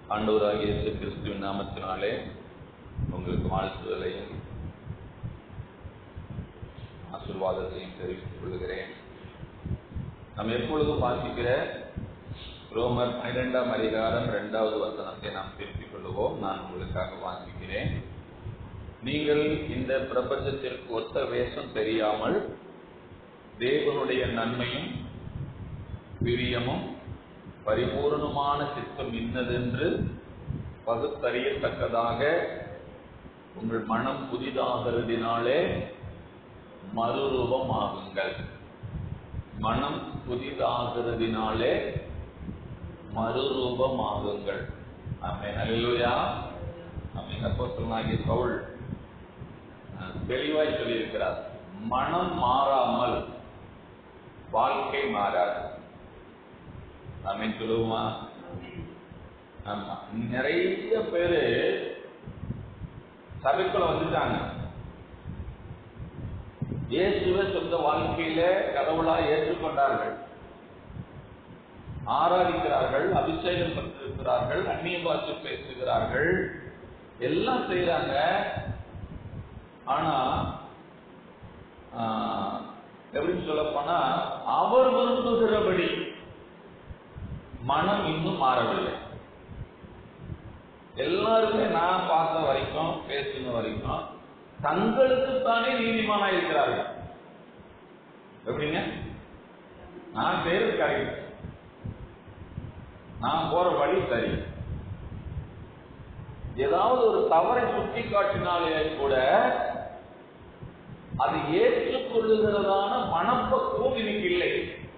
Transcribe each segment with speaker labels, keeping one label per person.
Speaker 1: ஆண்டவராகிய இயேசு கிறிஸ்துவின் நாமத்தினாலே உங்களுக்கு வாழ்த்துதலையும் ஆசீர்வாதத்தையும் தெரிவித்துக் கொள்கிறேன் நாம் எப்பொழுதும் வாசிக்கிற ரோமர் பன்னிரெண்டாம் அதிகாரம் இரண்டாவது வசனத்தை நாம் திருப்பிக் கொள்ளுவோம் நான் உங்களுக்காக வாசிக்கிறேன் நீங்கள் இந்த பிரபஞ்சத்திற்கு ஒத்த வேஷம் தெரியாமல் தேவனுடைய நன்மையும் பிரியமும் பரிபூர்ணமான சித்தம் இன்னதென்று பகுத்தறியத்தக்கதாக உங்கள் மனம் புதிதாகிறதினாலே மறுரூபம் ஆகுங்கள் மனம் புதிதாகிறதினாலே மறுரூபம் ஆகுங்கள் ஆமென் அல்லேலூயா ஆமென் அப்போஸ்தலனாகிய பவுல் தெளிவாய் சொல்லியிருக்கிறார் மனம் மாறாமல் வாழ்க்கை மாறாது ஆமென் சொல்லுவோமா ஆமா நிறைய பேரு சபைக்குள்ள வந்துட்டாங்க இயேசுவை சொந்த வாழ்க்கையில கடவுளா ஏற்றுக்கொண்டார்கள் ஆராதிக்கிறார்கள் அபிஷேகம் பெற்றிருக்கிறார்கள் அந்நிய பாஷை பேசுகிறார்கள் எல்லாம் செய்யறாங்க ஆனா எப்படின்னு சொல்ல போனா அவர் விரும்புகிறபடி மனம் இன்னும் மாறவில்லை எல்லாருமே நான் பார்த்த வரைக்கும் பேசின வரைக்கும் தங்களுக்கு தானே நீதிமானா இருக்கிறார்கள் எப்படிங்க நான் பேரு கரெக்ட் நான் போற வழி சரி ஏதாவது ஒரு தவறை சுட்டி காட்டினாலே கூட அது ஏற்றுக்கொள்ளுகிறதான மனப்பக்குவம் இன்னைக்கு இல்லை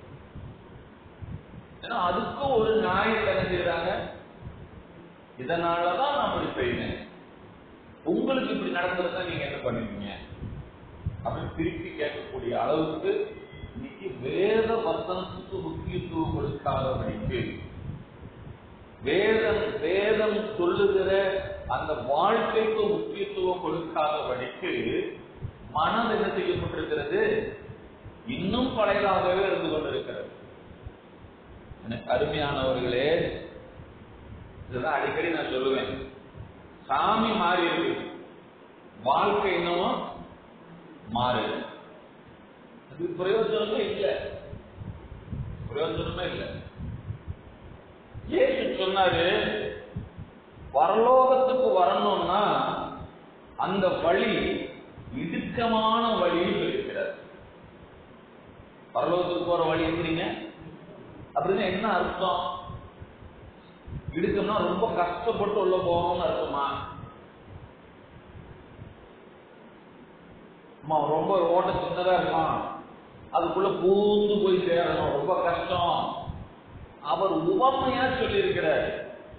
Speaker 1: ஏன்னா அதுக்கும் ஒரு நியாயத்தை என்ன செய்யறாங்க இதனாலதான் நான் இப்படி செய்யணும் உங்களுக்கு இப்படி நடந்திருந்தா நீங்க என்ன பண்ணுவீங்க அப்படின்னு திருப்பி கேட்கக்கூடிய அளவுக்கு இன்னைக்கு வேத வசனத்துக்கு முக்கியத்துவம் கொடுக்காதபடிக்கு வேதம் வேதம் சொல்லுகிற அந்த வாழ்க்கைக்கு முக்கியத்துவம் கொடுக்காதபடிக்கு மனம் என்ன செய்யப்பட்டிருக்கிறது இன்னும் பழையதாகவே இருந்து கொண்டிருக்கிறது எனக்கு அருமையானவர்களே இதுதான் அடிக்கடி நான் சொல்லுவேன் சாமி மாறி இருக்கு வாழ்க்கை இன்னும் மாறு அது பிரயோஜனமே இல்லை பிரயோஜனமே இல்லை ஏசு சொன்னாரு பரலோகத்துக்கு வரணும்னா அந்த வழி இடுக்கமான வழியில் இருக்கிறார் பரலோகத்துக்கு போற வழி எப்படிங்க அப்படின்னு என்ன அர்த்தம் இடுக்கம்னா ரொம்ப கஷ்டப்பட்டு உள்ள போகணும்னு அர்த்தமா ரொம்ப ஓட்ட சின்னதா இருக்கான் அதுக்குள்ள பூந்து போய் சேரணும் ரொம்ப கஷ்டம் அவர் உவமையா சொல்லி இருக்கிறார்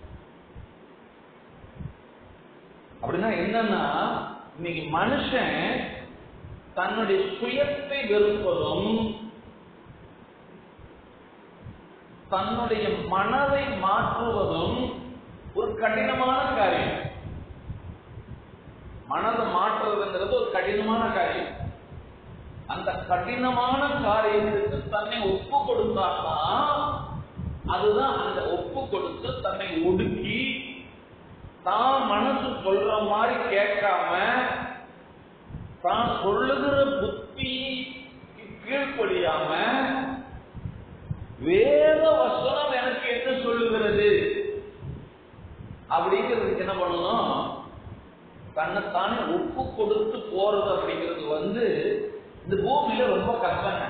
Speaker 1: அப்படின்னா என்னன்னா இன்னைக்கு மனுஷன் தன்னுடைய சுயத்தை வெறுப்பதும் தன்னுடைய மனதை மாற்றுவதும் ஒரு கடினமான காரியம் மனதை மாற்றுவதுங்கிறது ஒரு கடினமான காரியம் அந்த கடினமான காரியத்துக்கு தன்னை ஒப்பு கொடுத்தாதான் அதுதான் அந்த ஒப்பு கொடுத்து தன்னை ஒடுக்கி தான் மனசு சொல்ற மாதிரி கேட்காம தான் சொல்லுகிற புத்தி கீழ்ப்படியாம வேத வசனம் எனக்கு என்ன சொல்லுகிறது அப்படிங்கிறதுக்கு என்ன பண்ணணும் தன்னைத்தானே ஒப்பு கொடுத்து போறது அப்படிங்கிறது வந்து இந்த பூமியில ரொம்ப கஷ்டங்க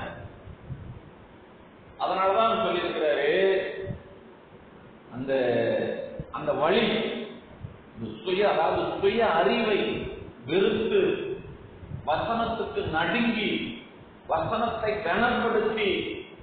Speaker 1: அதனாலதான் சொல்லியிருக்கிறாரு அந்த அந்த வழி சுய அதாவது சுய அறிவை வெறுத்து வசனத்துக்கு நடுங்கி வசனத்தை கனப்படுத்தி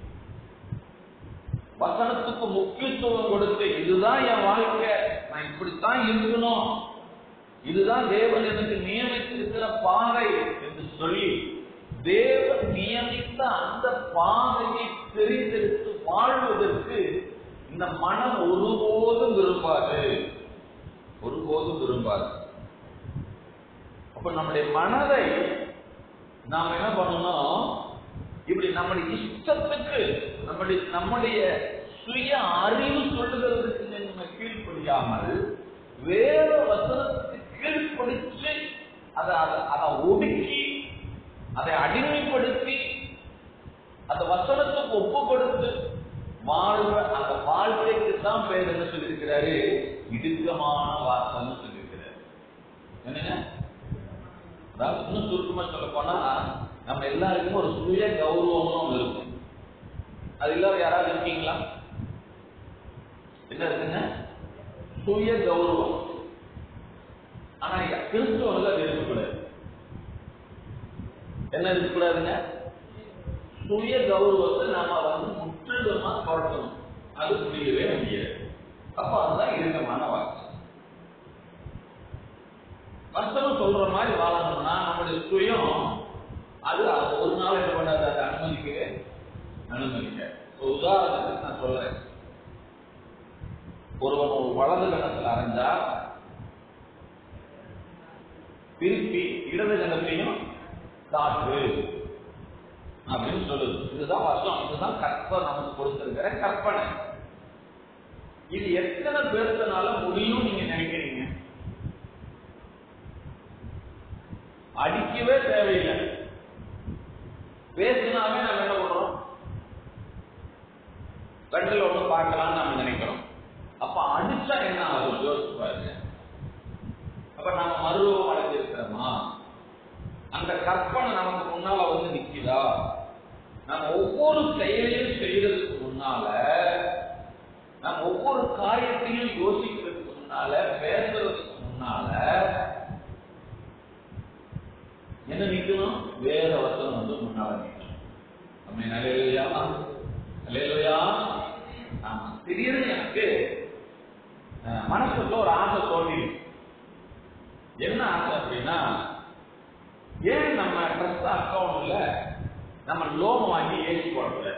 Speaker 1: வசனத்துக்கு முக்கியத்துவம் கொடுத்து இதுதான் என் வாழ்க்கை நான் இப்படித்தான் இருக்கணும் இதுதான் தேவன் எனக்கு நியமித்திருக்கிற பாதை என்று சொல்லி தேவன் நியமித்த அந்த பாதையை தெரிந்தெடுத்து வாழ்வதற்கு இந்த மனம் ஒருபோதும் விரும்பாது ஒருபோதும் விரும்பாது அப்ப நம்முடைய மனதை நாம் என்ன பண்ணணும் இப்படி நம்முடைய இஷ்டத்துக்கு நம்முடைய நம்முடைய சுய அறிவு சொல்லுகிறதுக்கு நம்ம கீழ்ப்படியா நினைக்காமல் வேற வசனத்துக்கு கீழ்ப்படுத்தி அதை அதை அதை ஒடுக்கி அதை அடிமைப்படுத்தி அந்த வசனத்துக்கு ஒப்பு கொடுத்து வாழ்வ அந்த வாழ்க்கைக்கு தான் பேர் என்ன சொல்லியிருக்கிறாரு இடுக்கமான வார்த்தைன்னு சொல்லியிருக்கிறாரு என்னங்க அதாவது இன்னும் சுருக்கமா சொல்ல போனா நம்ம எல்லாருக்கும் ஒரு சுய கௌரவம்னு ஒண்ணு இருக்கும் அது இல்லாத யாராவது இருக்கீங்களா என்ன இருக்குங்க சுய கௌரவம் ஆனா கிறிஸ்துவனுக்கு அது இருக்கக்கூடாது என்ன இருக்கக்கூடாதுங்க சுய கௌரவத்தை நாம வந்து முற்றிலுமா குறைக்கணும் அது முடியவே முடியாது அப்ப அதுதான் இறுக்கமான வாக்கு வசனம் சொல்ற மாதிரி வாழணும்னா நம்முடைய சுயம் அது ஒரு நாள் என்ன பண்ணாது அதை அனுமதிக்கவே அனுமதிக்க ஒரு உதாரணத்துக்கு நான் சொல்றேன் ஒருவன் ஒரு வலது கணத்துல அரைஞ்சா திருப்பி இடது கணத்தையும் காற்று அப்படின்னு சொல்லுது இதுதான் வருஷம் இதுதான் கற்பனை நமக்கு கொடுத்திருக்கிற கற்பனை இது எத்தனை பேர்த்தனால முடியும் நீங்க நினைக்கிறீங்க அடிக்கவே தேவையில்லை பேசினாவே நம்ம என்ன பண்றோம் கண்ணில் ஒண்ணு பார்க்கலாம்னு நம்ம நினைக்கிறோம் அப்ப அடிச்சா என்ன ஆகும் யோசிச்சு பாருங்க அப்ப நம்ம மருவம் அடைஞ்சிருக்கிறோமா அந்த கற்பனை நமக்கு முன்னால வந்து நிக்குதா நம்ம ஒவ்வொரு செயலையும் செய்யறதுக்கு முன்னால நம்ம ஒவ்வொரு காரியத்தையும் யோசிக்கிறதுக்கு முன்னால பேசுறதுக்கு முன்னால என்ன நிக்கணும் வேற வசனம் வந்து முன்னால நிக்கணும் நம்ம நிலையிலையா நிலையிலையா ஆமா திடீர்னு எனக்கு அஹ், மனசுக்குள்ள ஒரு ஆசை தோன்றி என்ன ஆசை அப்படின்னா ஏன் நம்ம ட்ரஸ்ட் அக்கௌண்ட்ல நம்ம லோன் வாங்கி ஏசி போடக்கூடாது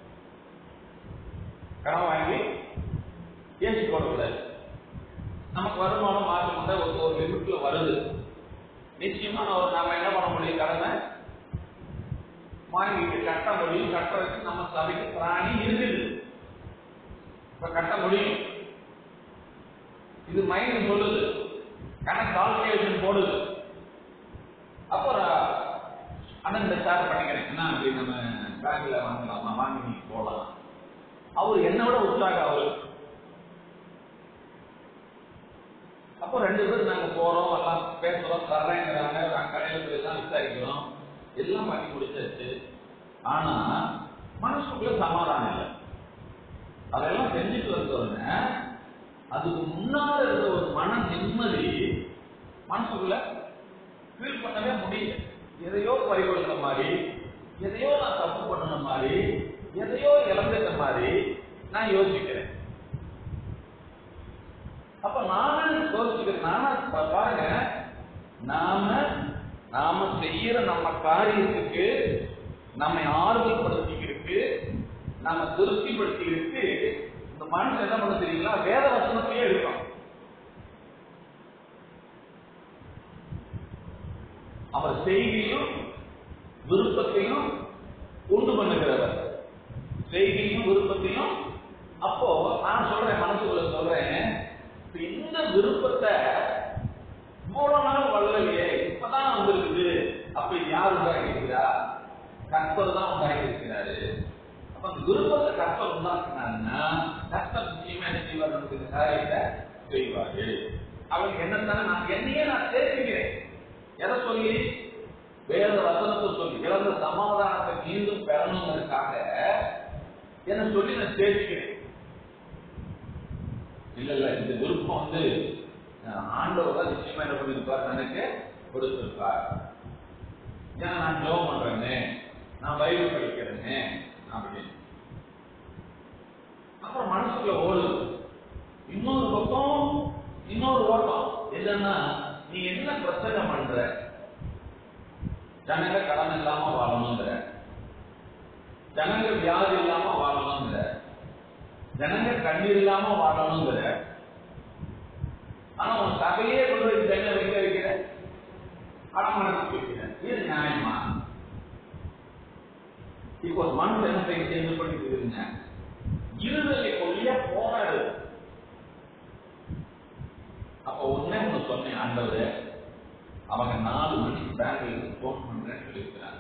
Speaker 1: கடன் வாங்கி ஏசி போடக்கூடாது நமக்கு வருமானம் மாற்றம் வந்தா ஒரு ஒரு லிமிட்ல வருது நிச்சயமா நம்ம நாம என்ன பண்ண முடியும் கடனை வாங்கிட்டு கட்ட முடியும் கட்டுறதுக்கு நம்ம சபைக்கு பிராணி இருக்குது இப்ப கட்ட முடியும் இது மைண்ட் சொல்லுது கணக்கு கால்குலேஷன் போடுது அப்புறம் அண்ணன் இந்த சார் பண்ணிக்கிறேன் என்ன அப்படி நம்ம பேங்க்ல வாங்கலாமா வாங்கி நீங்க போலாம் அவர் என்ன விட உற்சாகம் அவரு அப்போ ரெண்டு பேரும் நாங்க போறோம் எல்லாம் பேசுறோம் தர்றேங்கிறாங்க நான் கடையில போய் எல்லாம் விசாரிக்கிறோம் எல்லாம் பண்ணி முடிச்சாச்சு ஆனா மனசுக்குள்ள சமாதானம் இல்லை அதெல்லாம் செஞ்சுட்டு வந்தோடனே அதுக்கு முன்னால இருந்த ஒரு மன நிம்மதி மனசுக்குள்ள ஃபீல் பண்ணவே முடியல எதையோ பறிகொடுக்கிற மாதிரி எதையோ நான் தப்பு பண்ணின மாதிரி எதையோ இழந்துட்ட மாதிரி நான் யோசிக்கிறேன் அப்ப நானும் யோசிக்கிறேன் நானா பா- பாருங்க நாம நாம செய்யற நம்ம காரியத்துக்கு நம்மை ஆறுதல்படுத்திக்கிறதுக்கு நம்ம திருப்திப்படுத்திக்கிறதுக்கு இந்த மனுஷன் என்ன பண்ண தெரியுங்களா வேத வசனத்தையே எடுக்கும் அவர் செய்தியும் விருப்பத்தையும் உண்டு பண்ணுகிறவர் செய்தியும் விருப்பத்தையும் அப்போ நான் சொல்றேன் மனசுக்குள்ள சொல்றேன் இப்ப இந்த விருப்பத்தை இவ்வளவு நாள் வரலையே இப்பதான் வந்திருக்குது அப்ப இது யார் உண்டாக்கி இருக்கிறா கற்பர் தான் உண்டாக்கி இருக்கிறாரு அப்ப அந்த விருப்பத்தை கற்பர் உண்டாக்குனாருன்னா கற்பர் நிச்சயமா என்ன செய்வார் நமக்கு இந்த காரியத்தை செய்வாரு அவனுக்கு என்னத்தானே நான் என்னையே நான் சேர்த்துக்கிறேன் எதை சொல்லி வேற வசனத்தை சொல்லி இழந்த சமாதானத்தை மீண்டும் பெறணுங்கிறதுக்காக என்ன சொல்லி நான் சேர்த்துக்கிறேன் இல்ல இல்ல இந்த விருப்பம் வந்து அஹ், ஆண்டவர் தான் நிச்சயமா என்ன பண்ணிருப்பார் எனக்கு கொடுத்திருப்பார் ஏன்னா நான் ஜோம் பண்றேன்னு நான் பைபிள் படிக்கிறேன்னு அப்படின்னு அப்புறம் மனசுக்குள்ள ஓடுது இன்னொரு பக்கம் இன்னொரு ஓட்டம் என்னன்னா நீ என்ன பிரச்சனை பண்ற ஜனங்க கடன் இல்லாம வாழணுங்கிற ஜனங்க வியாதி இல்லாம வாழணுங்கிற ஜனங்க கண்ணீர் இல்லாம வாழணுங்கிற ஆனா உன் சபையே கொண்டு போய் ஜன வைக்க வைக்கிற அடமானத்துக்கு வைக்கிற இது நியாயமா இப்போ ஒரு மனுஷன் என்ன செய்ய செய்து பண்ணிட்டு இருங்க இருதலை கொள்ளைய போராடு அப்ப ஒண்ணே ஒண்ணு சொன்னேன் ஆண்டவரே அவங்க நாலு மணிக்கு பேங்க்ல போன் பண்றேன்னு சொல்லியிருக்கிறாங்க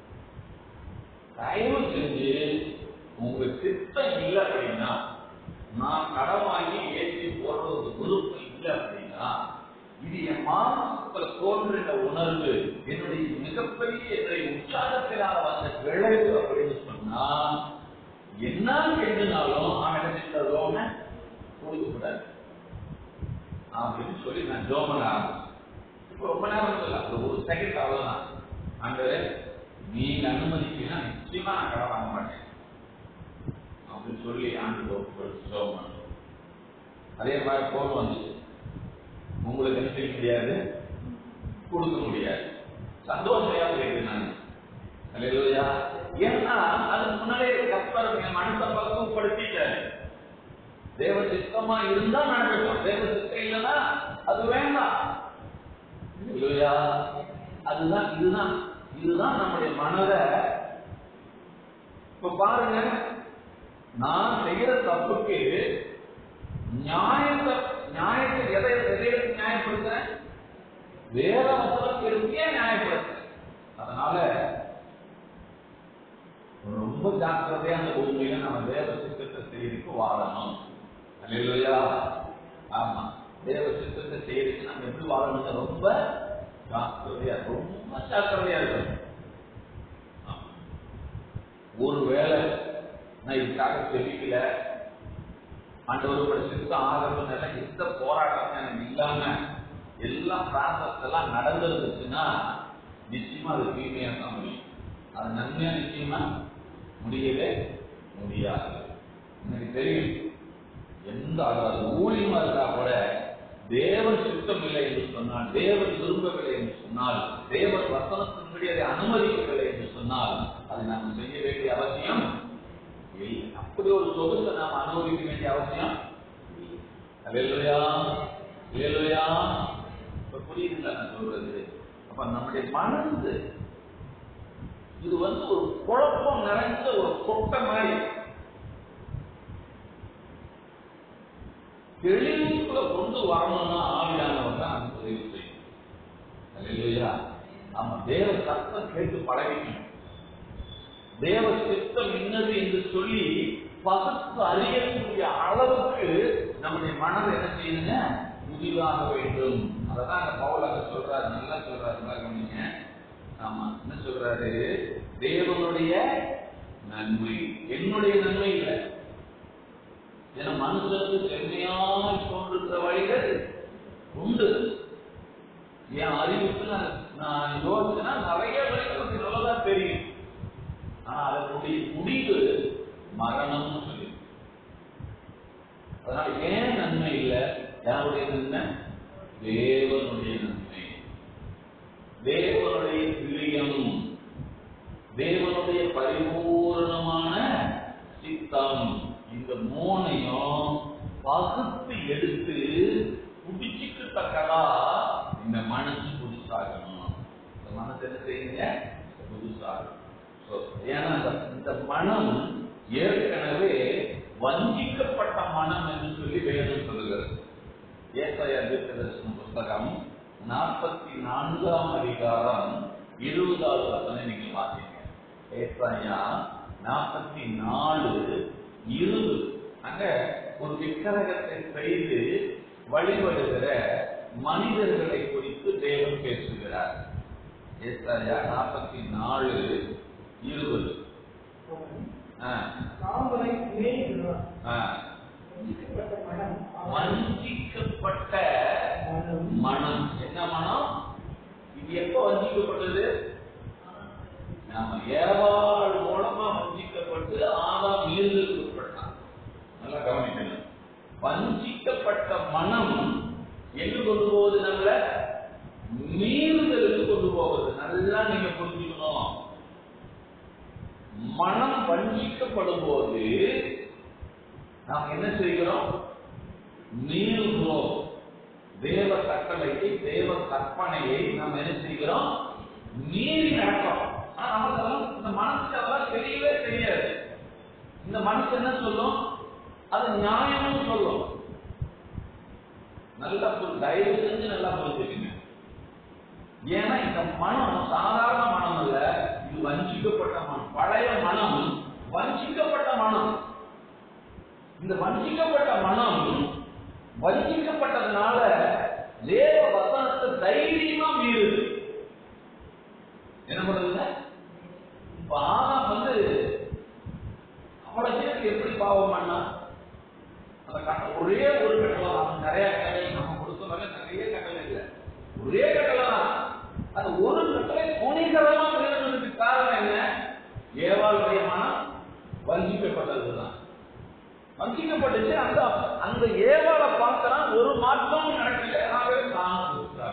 Speaker 1: தயவு செஞ்சு உங்க சித்தம் இல்லை அப்படின்னா நான் கடன் வாங்கி ஏற்றி போடுறது விருப்பம் இல்லை அப்படின்னா இது என் மானத்துல தோன்றுகிற உணர்வு என்னுடைய மிகப்பெரிய என்னுடைய உற்சாகத்தினால வந்த விளைவு அப்படின்னு சொன்னா என்ன கேட்டுனாலும் அவன் இந்த லோனை கொடுக்க கூடாது அப்படின்னு சொல்லி நான் ஜோமன் ஆரம்பிச்சேன் இப்போ ரொம்ப நேரம் இல்லை அது ஒரு செகண்ட் அவ்வளவுதான் ஆண்டவரே நீங்க அனுமதிக்கீங்கன்னா நிச்சயமா நான் கடன் வாங்க மாட்டேன் அப்படின்னு சொல்லி ஆண்டு ஜோமன் அதே மாதிரி போன் வந்துச்சு உங்களுக்கு என்ன செய்ய முடியாது கொடுக்க முடியாது சந்தோஷமா கேட்கிறேன் நான் அல்லேலூயா ஏன்னா அதுக்கு முன்னாலே கப்பர் என் மனசை பக்குவப்படுத்திட்டாரு தேவ சித்தமா இருந்தா நடக்கட்டும் தேவ சித்தம் இல்லைன்னா அது வேண்டாம் இல்லையா அதுதான் இதுதான் இதுதான் நம்முடைய மனதை இப்ப பாருங்க நான் செய்யற தப்புக்கு நியாயத்தை நியாயத்தை எதை எதை எடுத்து நியாயப்படுத்துறேன் வேற வசனத்தை எடுத்தே நியாயப்படுத்துறேன் அதனால ரொம்ப ஜாக்கிரதையா அந்த உண்மையில நம்ம தேவ சித்தத்தை செய்யறதுக்கு வாழணும் இல்லையா ஆமா தேவ சித்தத்தை செய்யறதுக்கு நம்ம எப்படி வாழணும் ரொம்ப ஜாக்கிரதையா ரொம்ப ஜாக்கிரதையா இருக்கணும் ஒருவேளை நான் இதுக்காக தெரிவிக்கல ஆண்டவரோட சித்தம் ஆகிறதுனால எந்த போராட்டம் எனக்கு இல்லாம எல்லாம் ப்ராசஸ் எல்லாம் நடந்துருந்துச்சுன்னா நிச்சயமா அது தீமையா தான் முடியும் அது நன்மையா நிச்சயமா முடியவே முடியாது எனக்கு தெரியும் எந்த அது ஊழியமா இருந்தா கூட தேவன் சுத்தம் இல்லை என்று சொன்னால் தேவன் விரும்பவில்லை என்று சொன்னால் தேவன் வசனத்தின்படி அதை அனுமதிக்கவில்லை என்று சொன்னால் அதை நாம் செய்ய வேண்டிய அவசியம் இல்லை அப்படி ஒரு சொகுசை நாம் அனுபவிக்க வேண்டிய அவசியம் இல்லையா இல்லையா இப்ப புரியுதுங்களா நான் சொல்றது அப்ப நம்முடைய மனது இது வந்து ஒரு குழப்பம் நிறைந்த ஒரு கொட்டை மாதிரி தெளிவுக்குள்ள கொண்டு வரணும்னா ஆவியானவர் தான் நமக்கு உதவி செய்யும் இல்லையா ஆமா தேவ சத்தம் கேட்டு பழகிக்கணும் தேவ சித்தம் இன்னது என்று சொல்லி பகுத்து அறியக்கூடிய அளவுக்கு நம்முடைய மனதை என்ன செய்யுங்க முடிவாக வேண்டும் அததான் அந்த பவுல் அங்க சொல்றாரு நல்லா சொல்றாரு பாருங்க ஆமா என்ன சொல்றாரு தேவனுடைய நன்மை என்னுடைய நன்மை இல்லை ஏன்னா மனுஷனுக்கு செம்மையாய் தோன்றுகிற வழிகள் உண்டு என் அறிவுக்கு நான் நான் யோசிச்சேன்னா நிறைய வழிகளுக்கு நல்லதான் தெரியும் ஆனா அதனுடைய முடிவு மரணம்னு சொல்லி அதனால ஏன் நன்மை இல்லை யாருடைய நன்மை தேவனுடைய நன்மை தேவனுடைய பிரியம் தேவனுடைய பரிபூர்ணமான சித்தம் இந்த மூணையும் பகுத்து எடுத்து புடிச்சுக்கத்தக்கதா இந்த மனசு புதுசாகணும் இந்த மனசு என்ன செய்யுங்க புதுசாகணும் ஏன்னா இந்த மனம் ஏற்கனவே வஞ்சிக்கப்பட்ட மனம் என்று சொல்லி வேதம் சொல்லுகிறது ஏசாயா தீர்க்கதரிசன புஸ்தகம் நாற்பத்தி நான்காம் அதிகாரம் இருபதாவது வசனம் நீங்க பாத்தீங்க ஏசாயா நாற்பத்தி நாலு இருபது அங்க ஒரு விக்கிரகத்தை செய்து வழிபடுகிற மனிதர்களை குறித்து தேவன் பேசுகிறார் ஏசாயா நாற்பத்தி நாலு இருபது
Speaker 2: காவலை நினைக்கிறார்
Speaker 1: ஆ
Speaker 2: வஞ்சிக்கப்பட்ட மனம்
Speaker 1: வஞ்சிக்கப்பட்ட
Speaker 2: மனம்
Speaker 1: மனம் என்ன மனம் இது எப்ப வஞ்சிக்கப்பட்டது நாம ஏவாள் மூலமா வஞ்சிக்கப்பட்டு ஆதாம் மீறுதலுக்கு உட்பட்டான் நல்லா கவனிக்கணும் வஞ்சிக்கப்பட்ட மனம் எங்க கொண்டு போகுது நம்மள மீறுதலுக்கு கொண்டு போகுது நல்லா நீங்க புரிஞ்சுக்கணும் மனம் வஞ்சிக்கப்படும் போது நாம் என்ன செய்கிறோம் மீறுகிறோம் தேவ கட்டளையை தேவ கற்பனையை நாம் என்ன செய்கிறோம் மீறி நடக்கிறோம் ஆனா நமக்கு அதெல்லாம் இந்த மனசுக்கு அதெல்லாம் தெரியவே தெரியாது இந்த மனசு என்ன சொல்லும் அது நியாயம்னு சொல்லும் நல்லா புரி- தயவு செஞ்சு நல்லா புரிஞ்சுக்கங்க ஏன்னா இந்த மனம் சாதாரண மனம் அல்ல இது வஞ்சிக்கப்பட்ட மனம் பழைய மனம் வஞ்சிக்கப்பட்ட மனம் இந்த வஞ்சிக்கப்பட்ட மனம் வஞ்சிக்கப்பட்டதுனால தேவ வசனத்தை தைரியமா மீறுது என்ன பண்ணுதுங்க இப்ப ஆதாம் வந்து அவ்வளவு பேருக்கு எப்படி பாவம் பண்ணா அந்த கட்ட ஒரே ஒரு கட்டளை தான் அவன் நிறைய கட்டளை நம்ம கொடுத்த மாதிரி நிறைய கட்டளை இல்லை ஒரே கட்டளை தான் அந்த ஒரு கட்டளை துணிகரமா மீறினதுக்கு காரணம் என்ன ஏவாளுடைய மனம் வஞ்சிக்கப்பட்டதுதான் வஞ்சிக்கப்பட்டுச்சு அந்த அந்த ஏவாளை பார்க்கறான் ஒரு மாற்றமும் நடக்கல ஆகவே தான்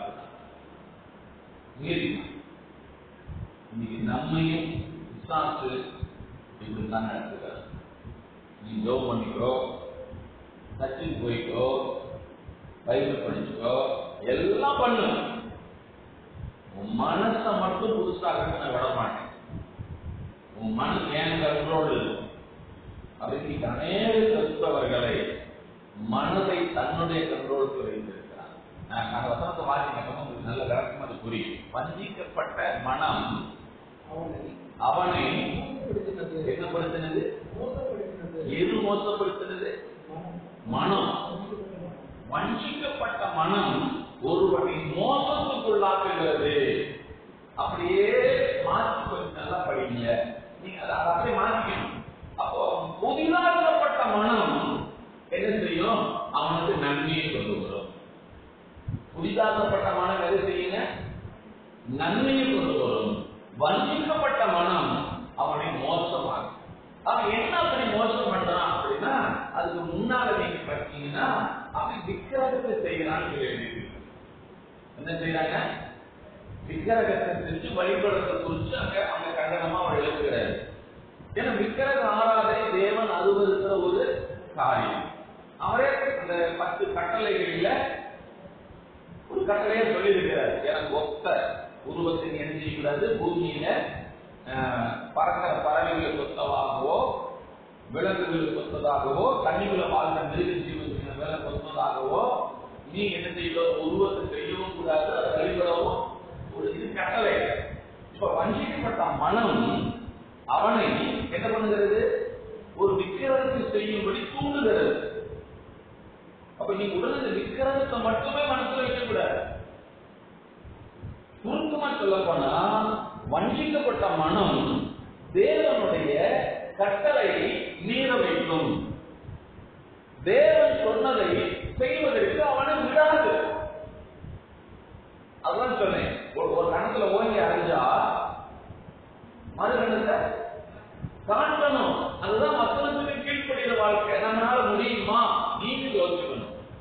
Speaker 1: மீறினான் இன்னைக்கு நம்மையும் விசாசு இப்படித்தான் நடத்துகிறார் நீ ஜோம் பண்ணிக்கோ சர்ச்சுக்கு போய்க்கோ பைபிள் படிச்சுக்கோ எல்லாம் பண்ணு உன் மனசை மட்டும் புதுசாக நான் விட மாட்டேன் உன் மனசு ஏன் கண்ட்ரோல் இருக்கும் அப்படின்னு அநேக கிறிஸ்தவர்களை மனதை தன்னுடைய கண்ட்ரோலுக்கு வைத்திருக்கிறார் நான் அந்த வசனத்தை வாசிங்க உங்களுக்கு நல்ல விளக்கம் அது புரியும் வஞ்சிக்கப்பட்ட மனம்
Speaker 2: அவனை
Speaker 1: அவனை
Speaker 2: மோசப்படுத்தினது.
Speaker 1: என்ன படுத்தினது
Speaker 2: மோசப்படுத்தினது.
Speaker 1: எது மோசப்படுத்தினது
Speaker 2: மனம்.
Speaker 1: மனம்
Speaker 2: மோசப்படுத்தின மனம்.
Speaker 1: வஞ்சிக்கப்பட்ட மனம் ஒருவனை மோசத்துக்குள்ளாக்குகிறது அப்படியே மாற்றி கொஞ்சம் நல்லா படிங்க நீங்க அதை அதை அப்படியே மாற்றிக்கணும் அப்போ புதிதாக்கப்பட்ட மனம் என்ன செய்யும் அவனுக்கு நன்மையை கொண்டு வரும் புதிதாக்கப்பட்ட மனம் எது செய்யுங்க நன்மையை கொண்டு வரும் வஞ்சிக்கப்பட்ட மனம் அவனை மோசமாக்கும் அவன் என்ன அப்படி மோசம் பண்றான் அப்படின்னா அதுக்கு முன்னால நீங்க பார்த்தீங்கன்னா அவன் விக்கிரகத்தை செய்யறான்னு சொல்லி எழுதியிருக்கு. என்ன செய்யறாங்க விக்கிரகத்தை செஞ்சு வழிபடுறதை குறிச்சு அங்க அவங்க கண்டனமா அவர் எழுதுகிறாரு ஏன்னா விக்கிரக ஆராதனை தேவன் அருவருக்கிற ஒரு காரியம் அவரே அந்த பத்து கட்டளைகளில ஒரு கட்டளையே சொல்லியிருக்கிறார் எனக்கு ஒத்த உருவத்தை நீ என்ன செய்யக்கூடாது பூமியில ஆஹ், பறக்கிற பறவைகளுக்கு ஒத்ததாகவோ விலங்குகளுக்கு ஒத்ததாகவோ தண்ணிக்குள்ள வாழ்ந்த மிருக ஜீவனுக்கு மேல ஒத்ததாகவோ நீ என்ன செய்யணும் உருவத்தை செய்யவும் கூடாது அதை வழிபடவும் ஒரு இது கட்டளை இப்ப வஞ்சிக்கப்பட்ட மனம் அவனை என்ன பண்ணுகிறது ஒரு விக்கிரகத்தை செய்யும்படி தூண்டுகிறது அப்ப நீங்க உடனே இந்த விக்கிரகத்தை மட்டுமே மனசுல வைக்கக்கூடாது சுருக்கமா சொல்ல போனா வஞ்சிக்கப்பட்ட மனம் தேவனுடைய கட்டளையை மீற வைக்கும் தேவன் சொன்னதை செய்வதற்கு அவனை விடாது அதான் சொன்னேன் ஒரு ஒரு கணத்துல ஓங்கி அரைஞ்சா மறு கணத்துல காட்டணும் அதுதான் வசனத்துக்கு கீழ்ப்படுகிற வாழ்க்கை நம்மளால முடியுமா நீங்க யோசிக்கணும்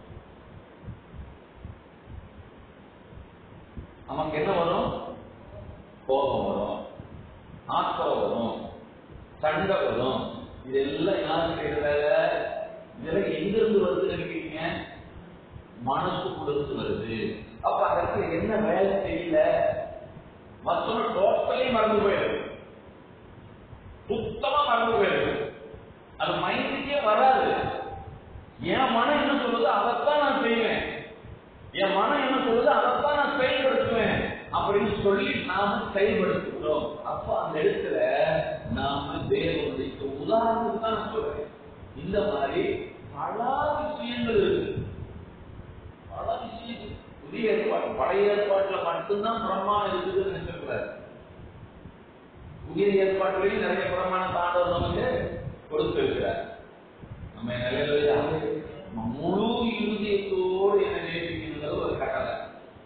Speaker 1: நமக்கு என்ன வரும் கோபம் வரும் ஆத்திரம் வரும் சண்டை வரும் இதெல்லாம் யாரு செய்யற வேலை இதெல்லாம் எங்க இருந்து வருது நினைக்கிறீங்க மனசுக்குள்ள வருது அப்ப அதற்கு என்ன வேலை செய்யல வசனம் டோட்டலி மறந்து போயிடுது சுத்தமா மறந்து போயிடுது அது மைண்டுக்கே வராது என் மனம் என்ன சொல்லுது அதைத்தான் நான் செய்வேன் என் மனம் என்ன சொல்லுது அதைத்தான் நான் செயல்படுத்துவேன் அப்படின்னு சொல்லி நாம செயல்படுத்துகிறோம் அப்ப அந்த இடத்துல நாம தேவனுடைய உதாரணத்துக்கு தான் நான் சொல்றேன் இந்த மாதிரி பல விஷயங்கள் இருக்கு பல விஷயம் புதிய ஏற்பாடு பழைய ஏற்பாட்டுல மட்டும்தான் பிரமாணம் இருக்குதுன்னு நினைச்சிருக்கிறார் புதிய ஏற்பாட்டிலையும் நிறைய பிரமாண தாண்டவர் நமக்கு கொடுத்திருக்கிறார் நம்ம நிலையில முழு இருதயத்தோடு என்ன நேசிக்கிறது ஒரு கட்டளை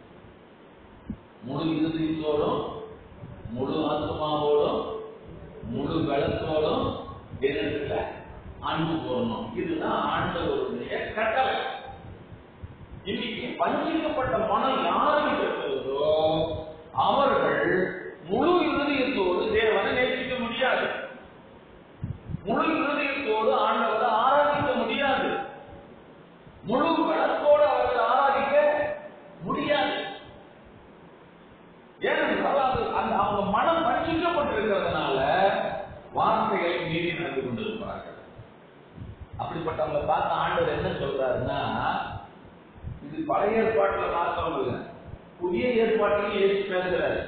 Speaker 1: முழு இருதயத்தோடும் முழு ஆத்மாவோடும் முழு பலத்தோடும் என்னத்துல அன்பு போடணும் இதுதான் ஆண்டவருடைய கட்டளை இன்னைக்கு வஞ்சிக்கப்பட்ட மனம் யாருக்கு இருக்கிறதோ அவர்கள் முழு இருதயத்தோடு தேவனை நேசிக்க முடியாது முழு இருதயத்தோடு ஆண்டவரை ஆராதிக்க முடியாது முழு பலத்தோடு அவரை ஆராதிக்க முடியாது ஏனென்றால் அது அந்த அவங்க மனம் வஞ்சிக்கப்பட்டிருக்கிறதுனால வார்த்தைகளை மீறி நடந்து கொண்டிருப்பார்கள் அப்படிப்பட்டவங்களை பார்த்து ஆண்டவர் என்ன சொல்றாருன்னா இது பழைய ஏற்பாட்டுல பார்த்தோம் இல்ல புதிய ஏற்பாட்டிலையும் ஏசு பேசுறாரு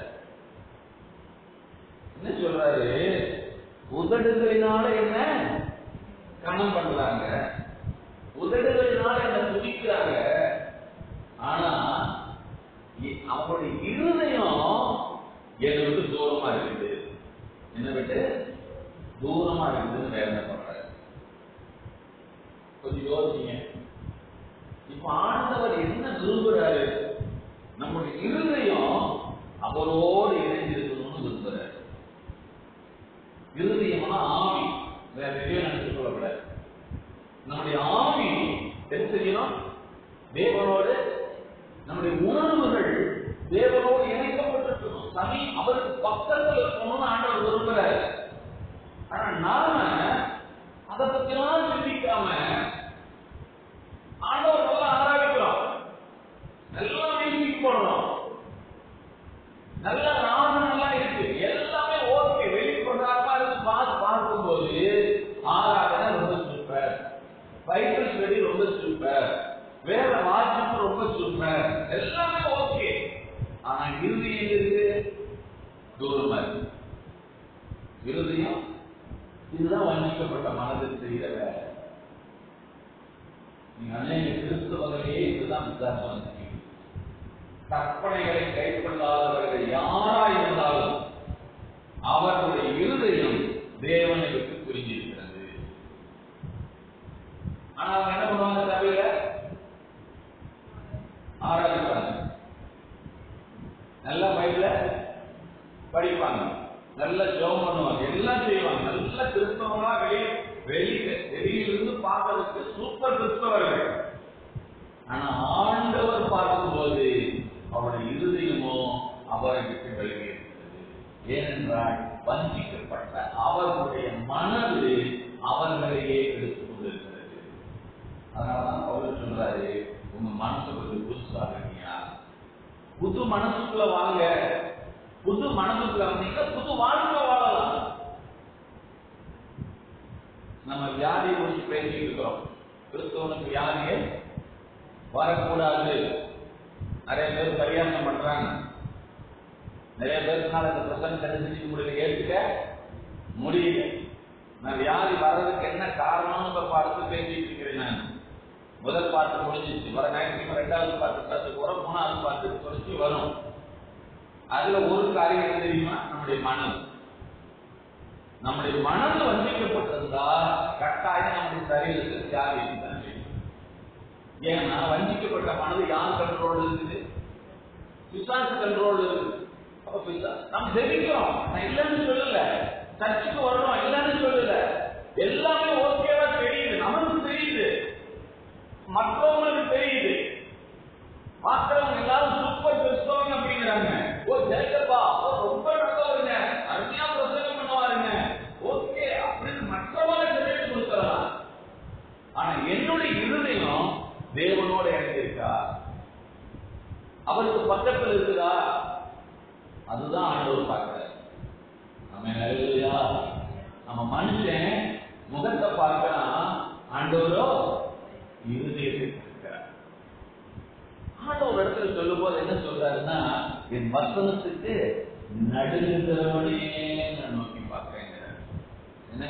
Speaker 1: என்ன சொல்றாரு உதடுகளினால என்ன கணம் பண்றாங்க உதடுகளினால என்ன துதிக்கிறாங்க ஆனா இ- அவங்களுடைய இருதயம் என்னை விட்டு தூரமா இருக்குது என்ன விட்டு தூரமா இருக்குதுன்னு வேதனை பண்றாரு கொஞ்சம் யோசிங்க இப்ப ஆண்டவர் என்ன விரும்புறாரு நம்முடைய இருதயம் அவரோடு இணைந்திருக்கணும்னு விரும்புறாரு இருதயம்னா ஆவி வேற எதையும் நினைச்சு கொள்ளக்கூடாது நம்முடைய ஆவி என்ன செய்யணும் தேவனோடு நம்முடைய உணர்வுகள் தேவனோடு இணைக்கப்பட்டிருக்கணும் சமி அவருக்கு பக்கத்தில் இருக்கணும்னு ஆண்டவர் விரும்புறாரு ஆனா நாம அதை பத்திலாம் சிந்திக்காம ஆண்டவர் நல்லா ஆராய்க்கிறோம் நல்லா மியூசிக் போடுறோம் நல்ல ராகம் எல்லாம் இருக்கு எல்லாமே ஓகே வெளிப்படுறாம இருக்கு பார்த்து பார்க்கும்போது ஆராதனை ரொம்ப சூப்பர் பைபிள் ஸ்டடி ரொம்ப சூப்பர் வேற வாட்சம் ரொம்ப சூப்பர் எல்லாமே ஓகே ஆனா இறுதி எங்க இருக்கு தூரமா இருக்கு இருதயம் இதுதான் வஞ்சிக்கப்பட்ட மனதில் செய்கிற வேலை நீங்க அநேக கிறிஸ்தவர்களே இதுதான் வித்தியாசம் வச்சுக்கீங்க கற்பனைகளை கைக்கொள்ளாதவர்கள் யாரா இருந்தாலும் அவர்களுடைய இருதயம் தேவனை விட்டு புரிஞ்சிருக்கிறது ஆனா அவங்க என்ன பண்ணுவாங்க சபையில ஆராதிப்பாங்க நல்ல பைபிள படிப்பாங்க நல்ல ஜெபம் பண்ணுவாங்க எல்லாம் செய்வாங்க நல்ல கிறிஸ்தவங்களா வெளியே வெளியே வெளியிலிருந்து பார்க்கறதுக்கு சூப்பர் கிறிஸ்தவர்கள் ஆனா ஆண்டவர் பார்க்கும்போது அவருடைய இருதயமோ அவரை விட்டு விலகி இருக்கிறது ஏனென்றால் வஞ்சிக்கப்பட்ட அவர்களுடைய மனது அவர்களையே எடுத்துக் கொண்டிருக்கிறது அதனாலதான் பவுல் சொல்றாரு உங்க மனசு கொஞ்சம் புதுசாகனியா புது மனசுக்குள்ள வாங்க புது மனசுக்குள்ள வந்தீங்க புது வாழ்க்கை வாழலாம் நம்ம வியாதியை குறித்து பேசிட்டு இருக்கிறோம் கிறிஸ்தவனுக்கு வியாதியே வரக்கூடாது நிறைய பேர் பரியாசம் பண்றாங்க நிறைய பேருக்குனால இந்த பிரசங்க தெரிஞ்சு முடியல ஏற்றுக்க முடியல நான் வியாதி வர்றதுக்கு என்ன காரணம்னு இப்ப பார்த்து பேசிட்டு இருக்கிறேன் நான் முதல் பாட்டு முடிஞ்சிச்சு வர ஞாயிற்றுக்கிழமை ரெண்டாவது பாட்டு கிளாஸுக்கு வரும் மூணாவது பாட்டு குறிச்சு வரும் அதுல ஒரு காரியம் என்ன தெரியுமா நம்முடைய மனம் நம்முடைய மனது வஞ்சிக்கப்பட்டிருந்தா கட்டாயம் நம்முடைய சரீரத்தில் வியாதி இருக்குதான் செய்யும். ஏன்னா வஞ்சிக்கப்பட்ட மனது யார் கண்ட்ரோல் இருக்குது பிசாசு கண்ட்ரோல் இருக்குது அப்ப பிசா நம்ம ஜெபிக்கிறோம் நான் இல்லைன்னு சொல்லல சர்ச்சுக்கு வரணும் இல்லைன்னு சொல்லல எல்லாமே ஓகேவா தெரியுது நமக்கு தெரியுது மற்றவங்களுக்கு தெரியுது பார்க்கிறவங்க எல்லாரும் சூப்பர் கிறிஸ்தவங்க அப்படிங்கிறாங்க ஓ ஜெயக்கப்பா ஓ ரொம்ப நல்லவருங்க அருமையா பிரசங்கம் பண்ணுவாருங்க ஓகே அப்படின்னு மற்றவங்க தெரிஞ்சு கொடுக்கலாம் ஆனா என்னுடைய இருதயம் தேவனோட இணைந்திருக்கா அவருக்கு பக்கத்துல இருக்குதா அதுதான் ஆண்டவர் பார்க்கிறார் நம்ம நல்லையா நம்ம மனுஷன் முகத்தை பார்க்கலாம் ஆண்டவரோ இருதயத்தை பார்க்கிறார் ஆண்டவர் இடத்துல சொல்லும் போது என்ன சொல்றாருன்னா என் வசனத்துக்கு நடுங்கிறவனே நான் நோக்கி பார்க்கிறேங்கிறார் என்ன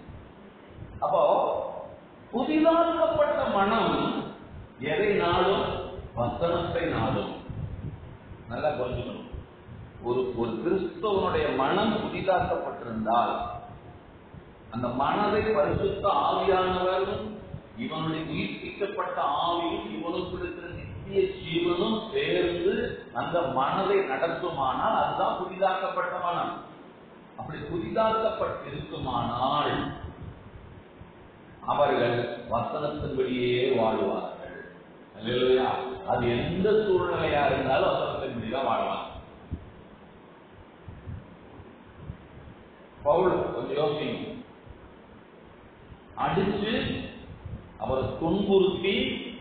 Speaker 1: அப்போ புதிதாக்கப்பட்ட மனம் எதை நாடும் வசனத்தை நாடும் நல்லா புரிஞ்சுக்கணும் ஒரு ஒரு கிறிஸ்தவனுடைய மனம் புதிதாக்கப்பட்டிருந்தால் அந்த மனதை பரிசுத்த ஆவியானவரும் இவனுடைய உயிர்ப்பிக்கப்பட்ட ஆவியும் இவனுக்கு இருக்கிற நித்திய ஜீவனும் சேர்ந்து அந்த மனதை நடத்துமானால் அதுதான் புதிதாக்கப்பட்ட மனம் அப்படி புதிதாக்கப்பட்டிருக்குமானால் அவர்கள் வசனத்தின்படியே வாழ்வார்கள் அல்லேலூயா. அது எந்த சூழ்நிலையா இருந்தாலும் வசனத்தின்படி தான் வாழ்வாங்க பவுல் கொஞ்சம் யோசிங்க அடிச்சு அவரை துன்புறுத்தி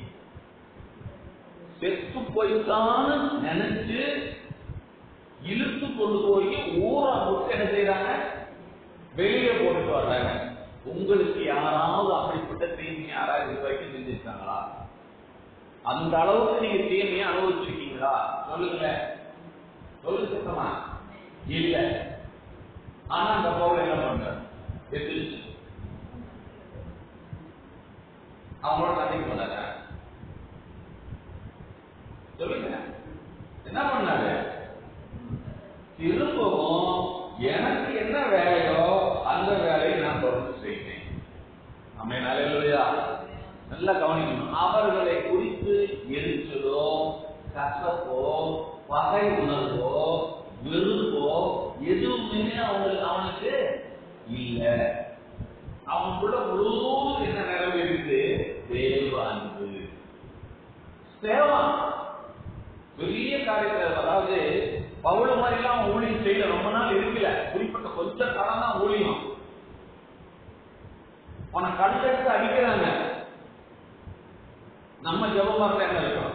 Speaker 1: செத்து போய்த்தான்னு நினைச்சு இழுத்து கொண்டு போய் ஊரா போட்டு என்ன செய்யறாங்க வெளியே போட்டுட்டு வர்றாங்க உங்களுக்கு யாராவது அப்படிப்பட்ட தீமை யாராவது இது வரைக்கும் செஞ்சிருக்காங்களா அந்த அளவுக்கு நீங்க தீமையை அனுபவிச்சிருக்கீங்களா சொல்லுங்களேன் சொல்லு சுத்தமா இல்ல ஆனா அந்த பவுல் என்ன பண்றாரு எதிர்த்து அவங்களோட சண்டைக்கு வந்தாங்க சொல்லுங்க என்ன பண்ணாரு திரும்பவும் எனக்கு என்ன வேலையோ அந்த வேலையை நான் தொடர்ந்து செய்வேன் அம்மே நல்லையா நல்லா கவனிக்கணும் அவர்களை குறித்து எரிச்சலோ கசப்போ பகை உணர்வோ வெறுப்போ எதுவுமே அவங்களுக்கு அவனுக்கு இல்ல அவனுக்குள்ள முழுவதும் என்ன நிலவு இருக்குது தேவ அன்பு சேவா பெரிய காரியத்தை அதாவது பவுல மாதிரிலாம் அவன் ஊழியம் செய்யல ரொம்ப நாள் இருக்கல குறிப்பிட்ட கொஞ்ச காலம் தான் ஊழியம் அவனை கண்டெடுத்து அடிக்கிறாங்க நம்ம ஜபமா இருந்தா என்ன இருக்கணும்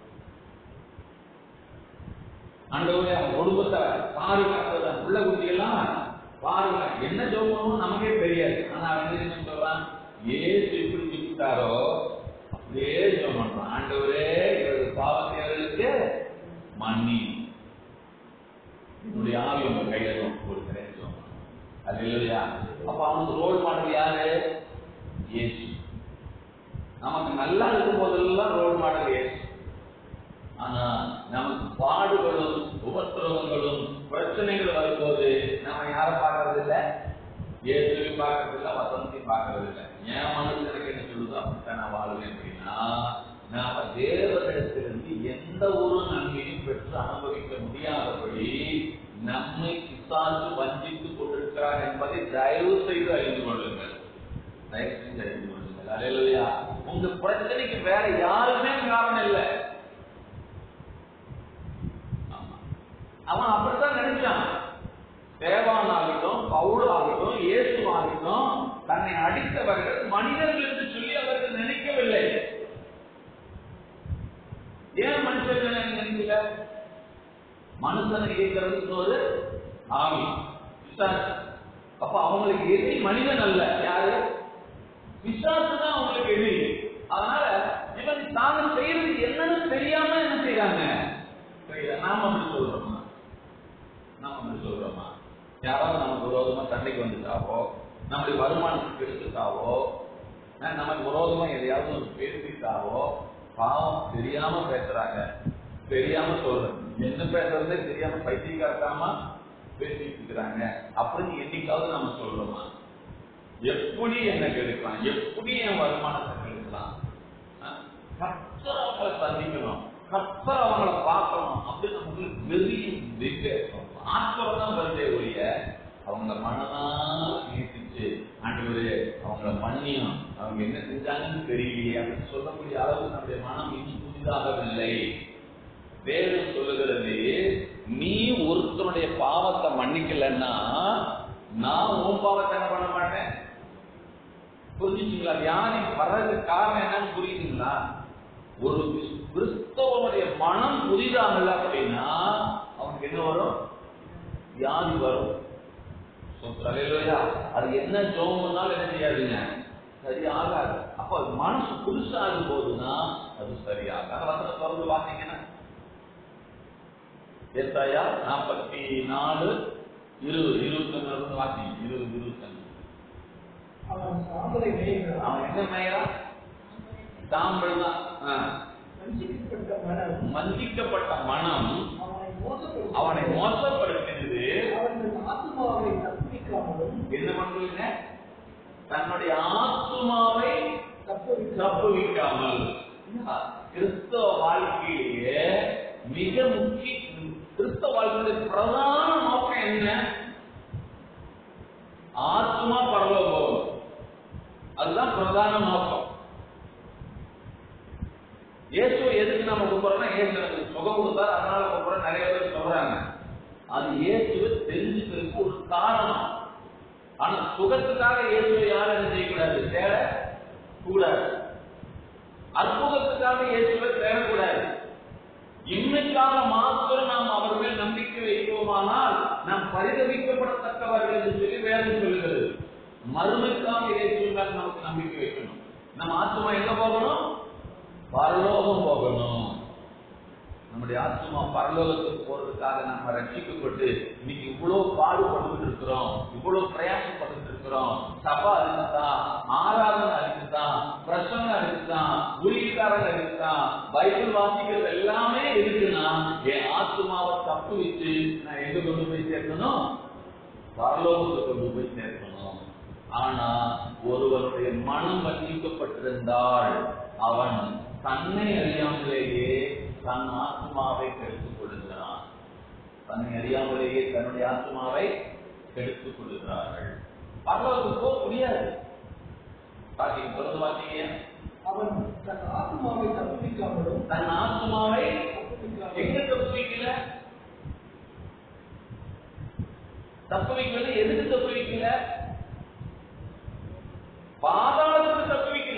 Speaker 1: ஆண்டவரே அவன் குடும்பத்தை பாருங்க அந்த புள்ள குட்டி எல்லாம் பாருங்க என்ன ஜோபமும் நமக்கே தெரியாது ஆனா அவன் என்ன சொல்றான் ஏசு எப்படி விட்டாரோ அப்படியே ஜோம் பண்றான் ஆண்டவரே இவரது பாவத்தையர்களுக்கு மன்னி என்னுடைய ஆவி உங்க கையில தான் கொடுக்கிறேன் சொன்னான் அது இல்லையா அப்ப அவனுக்கு ரோல் மாடல் யாரு இயேசு நமக்கு நல்லா இருக்கும் போதெல்லாம் ரோல் மாடல் இயேசு ஆனா நமக்கு பாடுகளும் உபத்திரவங்களும் பிரச்சனைகள் வரும்போது நம்ம யாரை பார்க்கறது இல்ல இயேசுவையும் பார்க்கறது இல்ல வசனத்தையும் பார்க்கறது இல்ல என் மனசு எனக்கு என்ன சொல்லுதோ அப்படித்தான் நான் வாழ்வேன் அப்படின்னா நாம தேவனிடத்திலிருந்து எந்த ஒரு நன்மையும் பெற்று அனுபவிக்க முடியாதபடி நம்மை பிசாசு வஞ்சித்துக் கொண்டிருக்கிறார் என்பதை தயவு செய்து அறிந்து கொள்ளுங்கள் தயவு செஞ்சு அறிந்து கொள்ளுங்கள் அலையிலையா உங்க பிரச்சனைக்கு வேற யாருமே காரணம் இல்லை ஆமா. அவன் அப்படித்தான் நினைச்சான் தேவான் ஆகட்டும் பவுல் ஆகட்டும் இயேசு ஆகட்டும் தன்னை அடித்தவர்கள் மனிதர்கள் என்று சொல்லி அவர்கள் நினைக்கவில்லை ஏன் மனுஷர்கள் நினைக்கல மனுஷனை இயக்கிறதுக்கு ஒரு ஆவி பிசாசு. அப்ப அவங்களுக்கு எதிரி மனிதன் அல்ல யாரு பிசாசு தான் அவங்களுக்கு எதிரி அதனால இவன் தாங்க செய்யறது என்னன்னு தெரியாம என்ன செய்யறாங்க செய்யல. நாம அப்படி சொல்றோமா நாம அப்படி சொல்றோமா யாராவது நமக்கு விரோதமா சண்டைக்கு வந்துட்டாவோ நம்முடைய வருமானத்துக்கு எடுத்துட்டாவோ அஹ் நமக்கு விரோதமா எதையாவது ஒரு பேசிட்டாவோ பாவம் தெரியாம பேசுறாங்க தெரியாம சொல்றேன் என்ன பேசுறதே தெரியாம பைத்தியக்காரத்தனமா பேசிட்டு இருக்கிறாங்க அப்படின்னு என்னைக்காவது நம்ம சொல்றோமா எப்படி என்ன கெடுக்கலாம் எப்படி என் வருமானத்தை கெடுக்கலாம் அஹ் கர்த்தர் அவங்களை சந்திக்கணும் கர்த்தர் அவங்கள பார்க்கணும் அப்படின்னு நமக்கு வெறி வெகு ஆற்றல் தான் வருதே ஒழிய அவங்க மனதால் நேசிச்சு ஆண்டவரே அவங்கள மன்னியும் அவங்க என்ன செஞ்சாங்கன்னு தெரியலையே அப்படின்னு சொல்லக்கூடிய அளவுக்கு நம்முடைய மனம் இன்னும் புதிதாகவில்லை வேதம் சொல்லுகிறது நீ ஒருத்தனுடைய பாவத்தை மன்னிக்கலன்னா நான் உன் பாவத்தை என்ன பண்ண மாட்டேன் புரிஞ்சுச்சுங்களா வியாதி வர்றதுக்கு காரணம் என்னன்னு புரியுதுங்களா ஒரு கிறிஸ்தவனுடைய மனம் புதிதாகல அப்படின்னா அவனுக்கு என்ன வரும் வியாதி வரும் சொல்லையா அது என்ன ஜோம்னாலும் என்ன செய்யாதுங்க சரியாகாது அப்ப அது மனசு புதுசாகும் போதுதான் அது சரியாகும் அந்த வசனம் தொடர்ந்து பார்த்தீங்கன்னா ஏசாயா நாற்பத்தி நாலு இருபது இருபத்தொன்னு இருந்து வாசிங்க இருபது இருபத்தொன்னு
Speaker 2: அவன் சாம்பலை மேய்கிறான்
Speaker 1: அவன் என்ன மேயறான் சாம்பல் தான் ஆ.
Speaker 2: வஞ்சிக்கப்பட்ட மனம்
Speaker 1: வஞ்சிக்கப்பட்ட மனம்
Speaker 2: அவனை மோசப்படுத்தி
Speaker 1: அவனை மோசப்படுத்தினது
Speaker 2: அவர்கள் ஆத்மாவை தப்பிக்காமலும்
Speaker 1: என்ன பண்றீங்க தன்னுடைய ஆத்துமாவை
Speaker 2: தப்புவிக்காமலும்
Speaker 1: தப்புவிக்காமல் கிறிஸ்தவ வாழ்க்கையிலேயே மிக முக்கிய கிறிஸ்தவ வாழ்க்கையுடைய பிரதான நோக்கம் என்ன ஆத்மா பரலோகம் அதுதான் பிரதான நோக்கம் இயேசு எதுக்கு நம்ம கூப்பிடுறோம்னா இயேசு எனக்கு சுகம் கொடுத்தாரு அதனால கூப்பிடுறோம் நிறைய பேர் சொல்றாங்க அது இயேசுவை தெரிஞ்சுக்கிறதுக்கு ஒரு காரணம் ஆனா சுகத்துக்காக இயேசுவை யாரும் என்ன செய்யக்கூடாது தேட கூடாது அற்புதத்துக்காக இயேசுவை தேடக்கூடாது இன்மைக்காக மாத்திரம் நாம் அவர் மேல் நம்பிக்கை வைப்போமானால் நாம் பரிதவிக்கப்படத்தக்கவர்கள் என்று சொல்லி வேதம் சொல்லுகிறது மறுமைக்காக இயேசுவின் மேல் நமக்கு நம்பிக்கை வைக்கணும் நம்ம ஆத்மா எங்க போகணும் பரலோகம் போகணும் நம்முடைய ஆத்மா பரலோகத்துக்கு போறதுக்காக நம்ம ரட்சிக்கப்பட்டு இன்னைக்கு இவ்வளவு பாடுபட்டு இருக்கிறோம் இவ்வளவு பிரயாசப்பட்டு இருக்கிறோம் சபா அதுக்குதான் ஆராதனை அதுக்குதான் பிரசங்க அதுக்குதான் ஊழியக்காரங்க அதுக்குதான் பைபிள் வாசிக்கிறது எல்லாமே இருக்குன்னா என் ஆத்மாவை தப்பு வச்சு நான் எங்க கொண்டு போய் சேர்க்கணும் பரலோகத்துக்கு கொண்டு போய் சேர்க்கணும் ஆனா ஒருவருடைய மனம் வஞ்சிக்கப்பட்டிருந்தால் அவன் தன்னை அறியாமலேயே தன் ஆத்மாவை கெடுத்துக் கொள்கிறான் தன்னை அறியாமலேயே தன்னுடைய ஆத்மாவை கெடுத்துக் கொள்கிறார்கள் பரலோகத்துக்கு போக முடியாது பாத்தீங்க தொடர்ந்து பாத்தீங்க
Speaker 2: அவன் தன் ஆத்மாவை தப்புவிக்காமலும்
Speaker 1: தன் ஆத்மாவை எங்க
Speaker 2: தப்புவிக்காமலும்
Speaker 1: தப்பு வைக்கல தப்பு வைக்கல எதுக்கு தப்பு வைக்கல பாதாளத்துக்கு தப்பு வைக்கல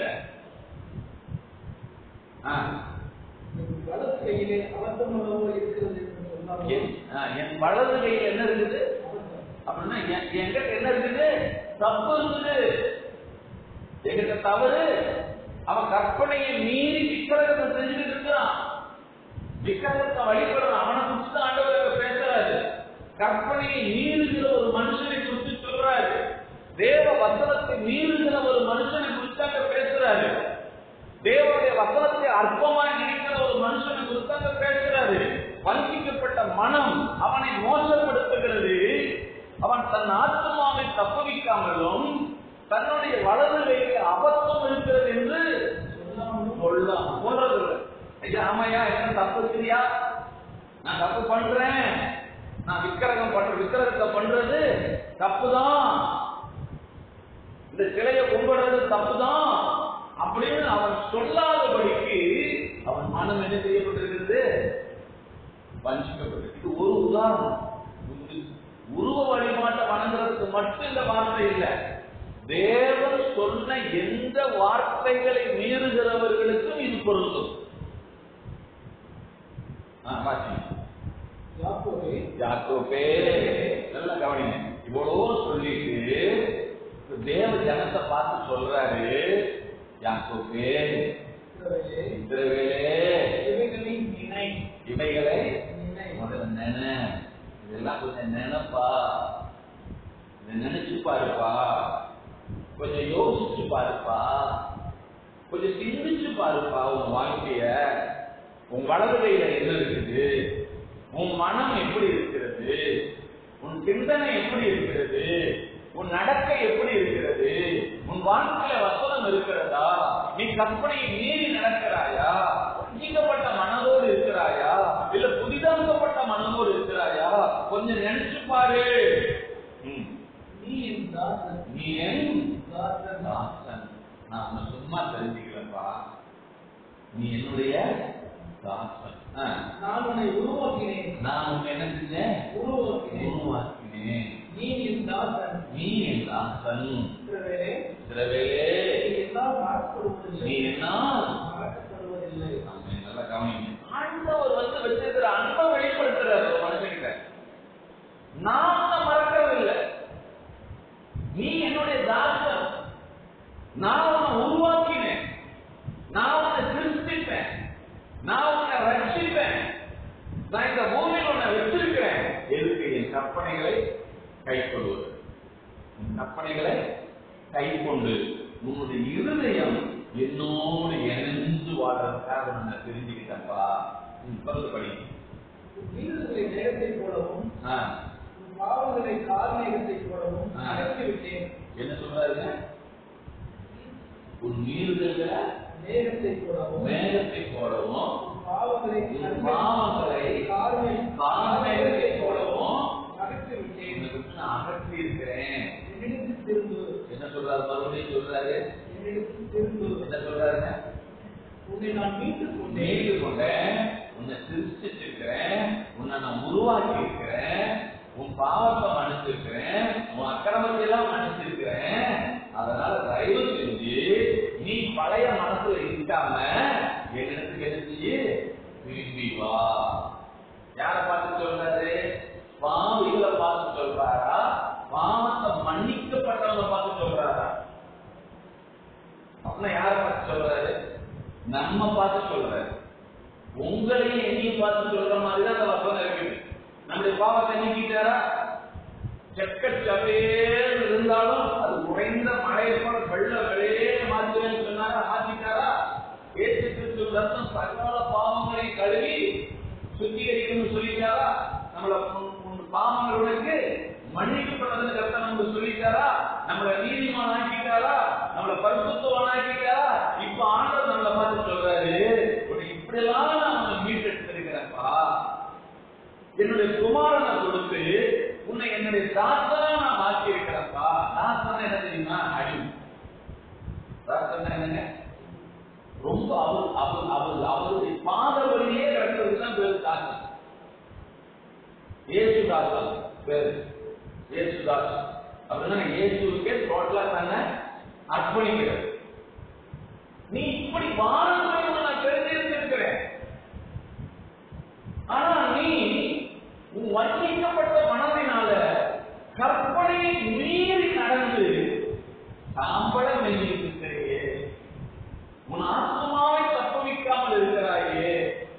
Speaker 1: ஆ,
Speaker 2: என் வலது கையிலே அபத்தமுள்ளவோ இருக்கிறது என்று சொன்னாலும்
Speaker 1: என் ஆ, என் வலது கையில் என்ன இருக்குது
Speaker 2: அபத்தம்.
Speaker 1: அப்படின்னா என்- என்கிட்ட என்ன இருக்குது தப்பு இருக்குது என்கிட்ட தவறு அவன் கற்பனையை மீறி விக்கிரகத்தை செஞ்சுட்டு இருக்கிறான் விக்கிரகத்தை வழிபடுறான் அவனை குறித்து தான் ஆண்டவர் இங்க பேசுறாரு கற்பனையை மீறுகிற ஒரு மனுஷனை குறித்து சொல்றாரு தேவ வசனத்தை மீறுகிற ஒரு மனுஷனை குறித்து அங்க பேசுறாரு தேவனுடைய வசனத்தை அற்பமாய் நினைக்கிற ஒரு மனுஷனை குறித்து அங்க பேசுறாரு வஞ்சிக்கப்பட்ட மனம் அவனை மோசப்படுத்துகிறது அவன் தன் ஆத்மாவை தப்புவிக்காமலும் தன்னுடைய வலது கையில் அபத்தம் இருக்கிறது என்று
Speaker 2: சொல்லாமலும்
Speaker 1: சொல்லலாம் போன்றது இல்லை. ஐயா ஆமாய்யா என்ன தப்பு சரியா நான் தப்பு பண்றேன் நான் விக்கிரகம் பண்ற விக்கிரகத்தை பண்றது தப்புதான் இந்த சிலையை கும்பிடுறது தப்புதான் அப்படின்னு அவன் சொல்லாதபடிக்கு அவன் மனம் என்ன செய்யப்பட்டிருக்கிறது வஞ்சிக்கப்பட்டது இது ஒரு உதாரணம் இது உருவ வழிபாட்டை வணங்குறதுக்கு மட்டும் இந்த வார்த்தை இல்லை தேவன் சொன்ன எந்த வார்த்தைகளை மீறுகிறவர்களுக்கும் இது பொருந்தும் ஆ, வாசிங்க.
Speaker 2: யாக்கோபே
Speaker 1: யாக்கோபே நல்லா கவனிங்க இவ்வளோ சொல்லிட்டு தேவ ஜனத்தை பார்த்து சொல்றாரு யாக்கோபே
Speaker 2: இஸ்ரவேலே,
Speaker 1: இஸ்ரவேலே
Speaker 2: இவைகளை நினை
Speaker 1: இவைகளை
Speaker 2: நினை
Speaker 1: முதல்ல நின இதெல்லாம் கொஞ்சம் நினைப்பா இதை நினைச்சு பாருப்பா கொஞ்சம் யோசிச்சு பாருப்பா கொஞ்சம் சிந்திச்சு பாருப்பா உன் வாழ்க்கைய உன் வலது கையில என்ன இருக்குது உன் மனம் எப்படி இருக்கிறது உன் சிந்தனை எப்படி இருக்கிறது உன் நடக்கை எப்படி இருக்கிறது உன் வாழ்க்கையில வசனம் இருக்கிறதா நீ கற்பனையை மீறி நடக்கிறாயா வஞ்சிக்கப்பட்ட மனதோடு இருக்கிறாயா இல்ல புதிதாக்கப்பட்ட மனதோடு இருக்கிறாயா கொஞ்சம் நினைச்சு பாரு ம்.
Speaker 2: நீ என் தாசன்
Speaker 1: நீ என்
Speaker 2: தாசன்
Speaker 1: தாசன் நான் உன்னை சும்மா தெரிஞ்சுக்கலப்பா நீ என்னுடைய தாசன் ஆ.
Speaker 2: நான் உன்னை உருவாக்கினேன்
Speaker 1: நான் உன்னை என்ன செஞ்சேன்
Speaker 2: உருவாக்கினேன்
Speaker 1: உருவாக்கினேன்
Speaker 2: நீ என் தாசன்
Speaker 1: நீ என் தாசன்
Speaker 2: இஸ்ரவேலே,
Speaker 1: சிறவேலே
Speaker 2: நீ எல்லாம் மறக்கப்படுவதில்லை
Speaker 1: நீ என்ன
Speaker 2: மறக்கப்படுவதில்லை
Speaker 1: ஆமென். நல்லா கவனிங்க ஆண்டவர் வந்து வச்சிருக்கிற அன்பை வெளிப்படுத்துறாரு ஒரு மனுஷன்கிட்ட நான் உன்னை மறக்கவில்லை நீ என்னுடைய தாசன் நான் உன்னை உருவாக்கினேன் நான் உன்னை சிருஷ்டிப்பேன் நான் உன்னை ரட்சிப்பேன் நான் இந்த பூமியில் உன்னை வச்சிருக்கிறேன் எதுக்கு என் கற்பனைகளை கை கொள்வது உன் கற்பனைகளை கை கொண்டு உன்னுடைய இருதயம் என்னோடு இணைந்து வாழ்றதுக்காக நான் தெரிஞ்சுக்கிட்டப்பா ம், தொடர்ந்து படி
Speaker 2: உன் வீரர்களை நேரத்தைப் போலவும்
Speaker 1: ஆ,
Speaker 2: உன் பாவங்களை கார்மேகத்தைப் போலவும்
Speaker 1: ஆ.
Speaker 2: அழைத்துவிட்டேன்
Speaker 1: என்ன சொல்றாருங்க உன் மீறுதல்களை
Speaker 2: மேகத்தைப் போலவும்
Speaker 1: மேகத்தை போலவும்
Speaker 2: உன் பாவங்களை
Speaker 1: உன் பாவங்களை
Speaker 2: கார்மே-
Speaker 1: கார்மேகத்தை போலவும்
Speaker 2: அகற்றிவிட்டேன்
Speaker 1: உன்னை விட்டு நான் அகற்றி இருக்கிறேன்
Speaker 2: என்னிடத்தில் திரும்பு
Speaker 1: என்ன சொல்றாரு மறுபடியும் சொல்றாரு
Speaker 2: என்னிடத்தில் திரும்பு
Speaker 1: என்ன சொல்றாருங்க
Speaker 2: உன்னை நான் மீட்டுக் கொண்டேன்
Speaker 1: நேர்ந்து கொண்டேன் உன்னை சிருஷ்டிச்சிருக்கிறேன் உன்னை நான் உருவாக்கி இருக்கிறேன் உன் பாவத்தை மன்னிச்சிருக்கிறேன் உன் அக்கிரமத்தை எல்லாம் மன்னிச்சிருக்கிறேன் அதனால தயவு செஞ்சு நீ பழைய மனசுல இருக்காம என்னிடத்துக்கு என்ன செய்யு திரும்பி வா யார பார்த்து சொல்றாரு பாவிகளை பார்த்து சொல்றாரா பாவத்தை மன்னிக்கப்பட்டவங்க பார்த்து சொல்றாரா அப்படின்னா யார பார்த்து சொல்றாரு நம்ம பார்த்து உங்களையும் என்னையும் பார்த்து சொல்ற மாதிரி தான் அந்த வசனம் இருக்குது நம்முடைய பாவத்தை நீக்கிட்டாரா செக்கச்சவே இருந்தாலும் அது உறைந்த மழையை போல வெள்ள வெளியே மாற்றுவேன்னு சொன்னாரா மாத்திட்டாரா ஏசு கிறிஸ்து ரத்தம் சகல பாவங்களை கழுவி சுத்திகரிக்கணும்னு சொல்லிட்டாரா நம்மள உன் உன் பாவங்கள் உனக்கு மன்னிக்கப்பட்டதுன்னு கருத்தை நமக்கு சொல்லிட்டாரா நம்மள நீதிமான் ஆக்கிட்டாரா நம்மள பரிசுத்தவான் ஆக்கிட்டாரா இப்ப ஆண்டவர் நம்மளை பார்த்து சொல்றாரு உன்னை இப்படியெல்லாம் நான் மீட்டெடுத்திருக்கிறப்பா என்னுடைய குமாரனை கொடுத்து உன்னை என்னுடைய தாசனா நான் மாற்றி இருக்கிறப்பா தாசனா என்ன தெரியுமா அடி தாசனா என்னங்க ரொம்ப அவர் அவர் அவர் அவருடைய பாத வழியே கிடக்கிறது தான் பேரு தாசன் ஏசுதாசன் பேரு ஏசுதாசன் அப்படின்னா இயேசுக்கே டோட்டலா தானே அர்ப்பணிக்கிறது நீ இப்படி வாழ நான் தெரிஞ்சிருந்திருக்கிறேன் ஆனா நீ உன் வஞ்சிக்கப்பட்ட மனதினால கற்பனையை மீறி நடந்து சாம்பளம் மெல்லிருக்கிறேயே உன் ஆத்மாவை தப்புவிக்காமல் இருக்கிறாயே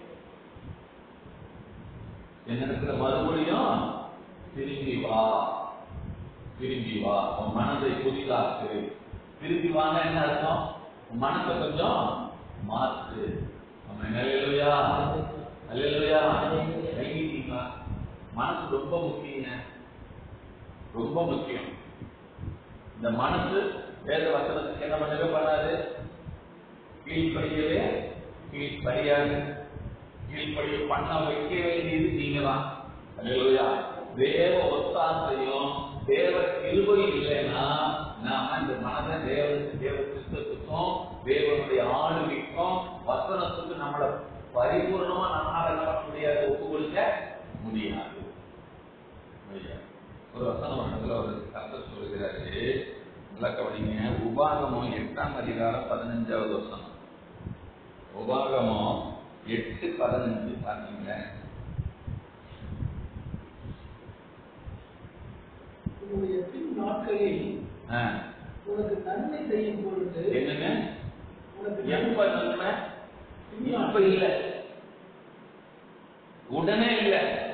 Speaker 1: என்ன இருக்கிற மறுபடியும் திரும்பி வா திரும்பி வா உன் மனதை புதிதாக்கு திரும்பி வாங்க என்ன அர்த்தம் உன் மனசை கொஞ்சம் மாத்து நம்ம நிலையிலையா அல்லையா கைவிட்டீங்களா மனசு ரொம்ப முக்கியங்க ரொம்ப முக்கியம் இந்த மனசு வேத வசனத்துக்கு என்ன பண்ணவே பண்ணாது கீழ்ப்படியவே கீழ்ப்படியாது கீழ்ப்படிய பண்ண வைக்க வேண்டியது நீங்க தான் அல்லையா தேவ ஒத்தாசையும் தேவ கிருபையும் இல்லைன்னா நாம இந்த மனதை தேவ தேவ சித்தத்துக்கும் தேவனுடைய ஆளுமைக்கும் வசனத்துக்கு நம்மளை பரிபூர்ணமா நம்மளால என்ன பண்ண முடியாது ஒப்பு கொடுக்க முடியாது முடியாது. ஒரு வசனம் இடத்துல ஒரு கருத்து சொல்கிறாரு நல்லா கவனிங்க உபாகமம் எட்டாம் அதிகாரம் பதினஞ்சாவது வசனம் உபாகமம் எட்டு பதினஞ்சு பாத்தீங்களா
Speaker 2: உன்னுடைய பின் நாட்களில்
Speaker 1: ஆ,
Speaker 2: உனக்கு நன்மை செய்யும் பொழுது
Speaker 1: என்னங்க
Speaker 2: உனக்கு
Speaker 1: எப்ப நன்மை இப்ப இல்ல உடனே இல்ல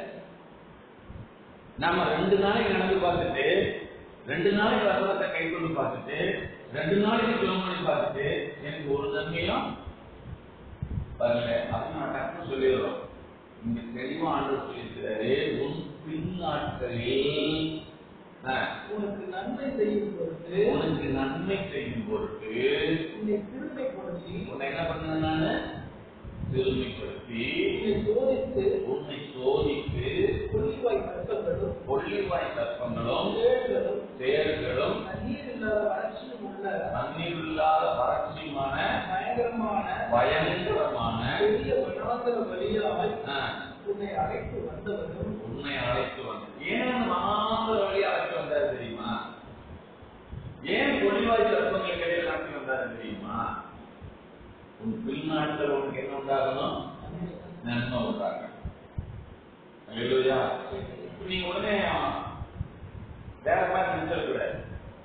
Speaker 1: நாம ரெண்டு நாளைக்கு நடந்து பார்த்துட்டு ரெண்டு நாளைக்கு வசனத்தை கை கொண்டு பார்த்துட்டு ரெண்டு நாளைக்கு ஜோம் பண்ணி பார்த்துட்டு எனக்கு ஒரு நன்மையும் வரல அப்படின்னு நான் டக்குனு சொல்லிடுறோம் இங்க தெளிவா ஆண்டு சொல்லியிருக்கிறாரு உன் பின் நாட்களில் ஆ,
Speaker 2: உனக்கு நன்மை செய்யும் பொழுது
Speaker 1: உனக்கு நன்மை செய்யும் பொருட்டு
Speaker 2: உன்னை திருமைப்படுத்தி
Speaker 1: உன்னை என்ன பண்ண நானு திருமைப்படுத்தி
Speaker 2: உன்னை சோதித்து
Speaker 1: உன்னை சோதித்து
Speaker 2: கொள்ளிவாய் கஷ்டங்களும்
Speaker 1: கொள்ளிவாய் சர்ப்பங்களும்
Speaker 2: தேள்களும்
Speaker 1: தேர்களும்
Speaker 2: தண்ணீர் இல்லாத வறட்சியும் உள்ள
Speaker 1: தண்ணீரில்லாத வறட்சியுமான
Speaker 2: பயங்கரமான
Speaker 1: பயங்கரமான
Speaker 2: பெரிய வனாந்தர வழியாய்
Speaker 1: ஆ,
Speaker 2: உன்னை அழைத்து வந்தவரும்
Speaker 1: உன்னை அழைத்து வந்த ஏன் மகாந்திர வழி அழைத்து வந்தாரு தெரியுமா ஏன் கொள்ளிவாய் சர்ப்பங்களுக்கு இடையில் அழைத்து வந்தாரு தெரியுமா உன் பின்னாட்கள் உனக்கு என்ன உண்டாகணும் நன்மை உண்டாகணும் அல்லேலூயா இப்ப நீங்க உடனே வேற மாதிரி நினைச்சிடக்கூடாது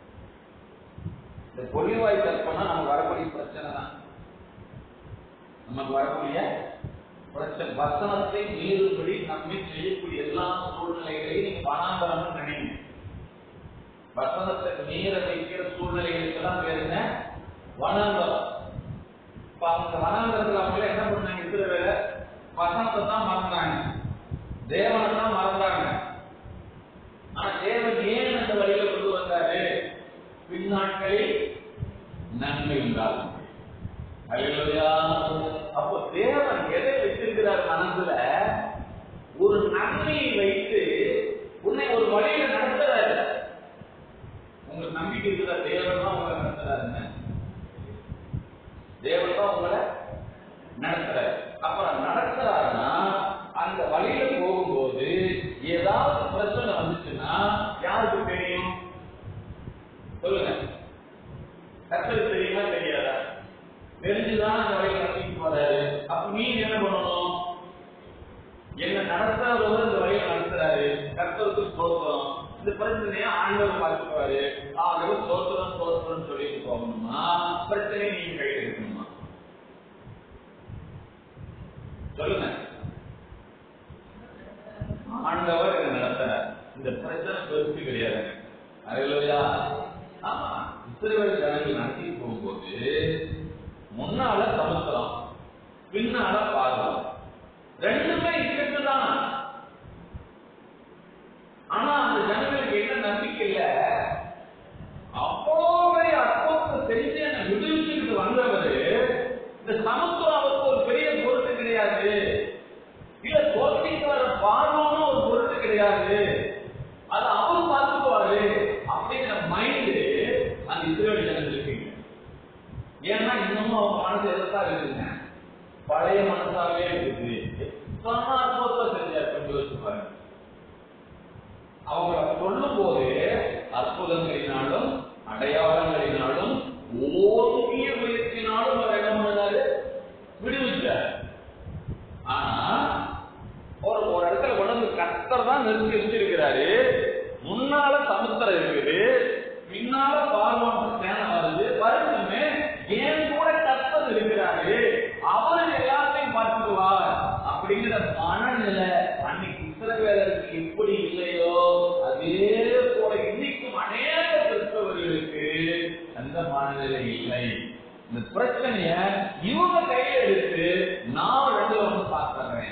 Speaker 1: இந்த பொலிவாய் கற்பனா நமக்கு வரக்கூடிய பிரச்சனை தான் நமக்கு வரக்கூடிய பிரச்சனை வசனத்தை மீறுபடி நம்மை செய்யக்கூடிய எல்லா சூழ்நிலைகளையும் நீங்க பணாந்தரம்னு நினைங்க வசனத்தை மீற வைக்கிற சூழ்நிலைகளுக்கெல்லாம் பேருங்க வனாந்தரம் இப்ப அவங்க வனாந்தரத்துல அவங்க என்ன பண்ணாங்க இருக்கிற வேலை வசனத்தை தான் மறந்தாங்க தேவனை தான் மறந்தாங்க ஆனா தேவன் ஏன் அந்த வழியில கொண்டு வந்தாரு பின்னாட்களில் நன்மை உண்டாகும் அல்லேலூயா. அப்போ தேவன் எதை வச்சிருக்கிறார் மனசுல ஒரு நன்மையை வைத்து உன்னை ஒரு வழியில நடத்துறாரு உங்களுக்கு நம்பிக்கை இருக்குதா தேவன் தான் உங்களை நடத்துறாருன்னு தேவன் தான் உங்களை நடத்துறாரு அப்புறம் நடத்துறாருன்னா அந்த வழியில போகும்போது ஏதாவது பிரச்சனை வந்துச்சுன்னா யாருக்கு தெரியும் சொல்லுங்க கர்த்தருக்கு தெரியுமா தெரியாதா தெரிஞ்சுதான் அந்த வழியில நடத்திட்டு போறாரு அப்ப நீங்க என்ன பண்ணணும் என்ன நடத்துறவர் இந்த வழியில நடத்துறாரு கர்த்தருக்கு ஸ்தோத்திரம் இந்த பிரச்சனையை ஆண்டவர் பார்த்துக்குவாரு ஆகவே ஸ்தோத்திரம் ஸ்தோத்திரம் சொல்லிட்டு போகணுமா பிரச்சனையை நீங்க கையில் எடுக்கணுமா சொல்லுங்க கிடையாது அல்லையா ஆமா இஸ்ரேல் ஜனங்கள் நடத்தி போகும்போது முன்னால சமுத்திரம் பின்னால பாதம் ரெண்டுமே இக்கட்டு தான் ஆனா அந்த ஜனங்களுக்கு என்ன நம்பிக்கை இல்ல அவ்வளோ பெரிய அற்புதத்தை செஞ்சு என்னை விடுவிச்சுட்டு வந்தவரு இந்த சமுத்திரம் அவருக்கு ஒரு பெரிய பொருட்டு கிடையாது இல்ல தோல்விக்கு வர பார்வனும் ஒரு பொருட்டு கிடையாது அது அவர் பார்த்துக்குவாரு அப்படிங்கிற மைண்டு அந்த இஸ்ரேல் ஜனங்களுக்கு இல்லை ஏன்னா இன்னமும் அவங்க மனசு எதிர்த்தான் இருக்குங்க பழைய மனசாவே இருக்குது எத்தனை அற்புதத்தை செஞ்சார் கொஞ்சம் யோசிச்சு பாருங்க அவங்கள சொல்லும் போது அற்புதங்களினாலும் அடையாளங்களினாலும் ஓங்கிய முயற்சினாலும் அவர் என்ன பண்ணாரு விடுவிச்சார் ஆனா ஒரு ஒரு இடத்துல கொண்டு வந்து கத்தர் தான் நிறுத்தி வச்சிருக்கிறாரு முன்னால சமுத்திரம் இருக்குது பின்னால பார்வோன் சேனை வருது வருஷமே ஏன் கூட கத்தர் இருக்கிறாரு அவர் எல்லாத்தையும் பார்த்துக்குவார் அப்படிங்கிற மனநிலை அன்னைக்கு இஸ்ரவேலருக்கு எப்படி இல்லையோ அதே போல இன்னைக்கும் அநேக கிறிஸ்தவர்களுக்கு அந்த மனநிலை இல்லை இந்த பிரச்சனைய இவங்க கையில எடுத்து நான் ரெண்டுல ஒண்ணு பார்த்துறேன்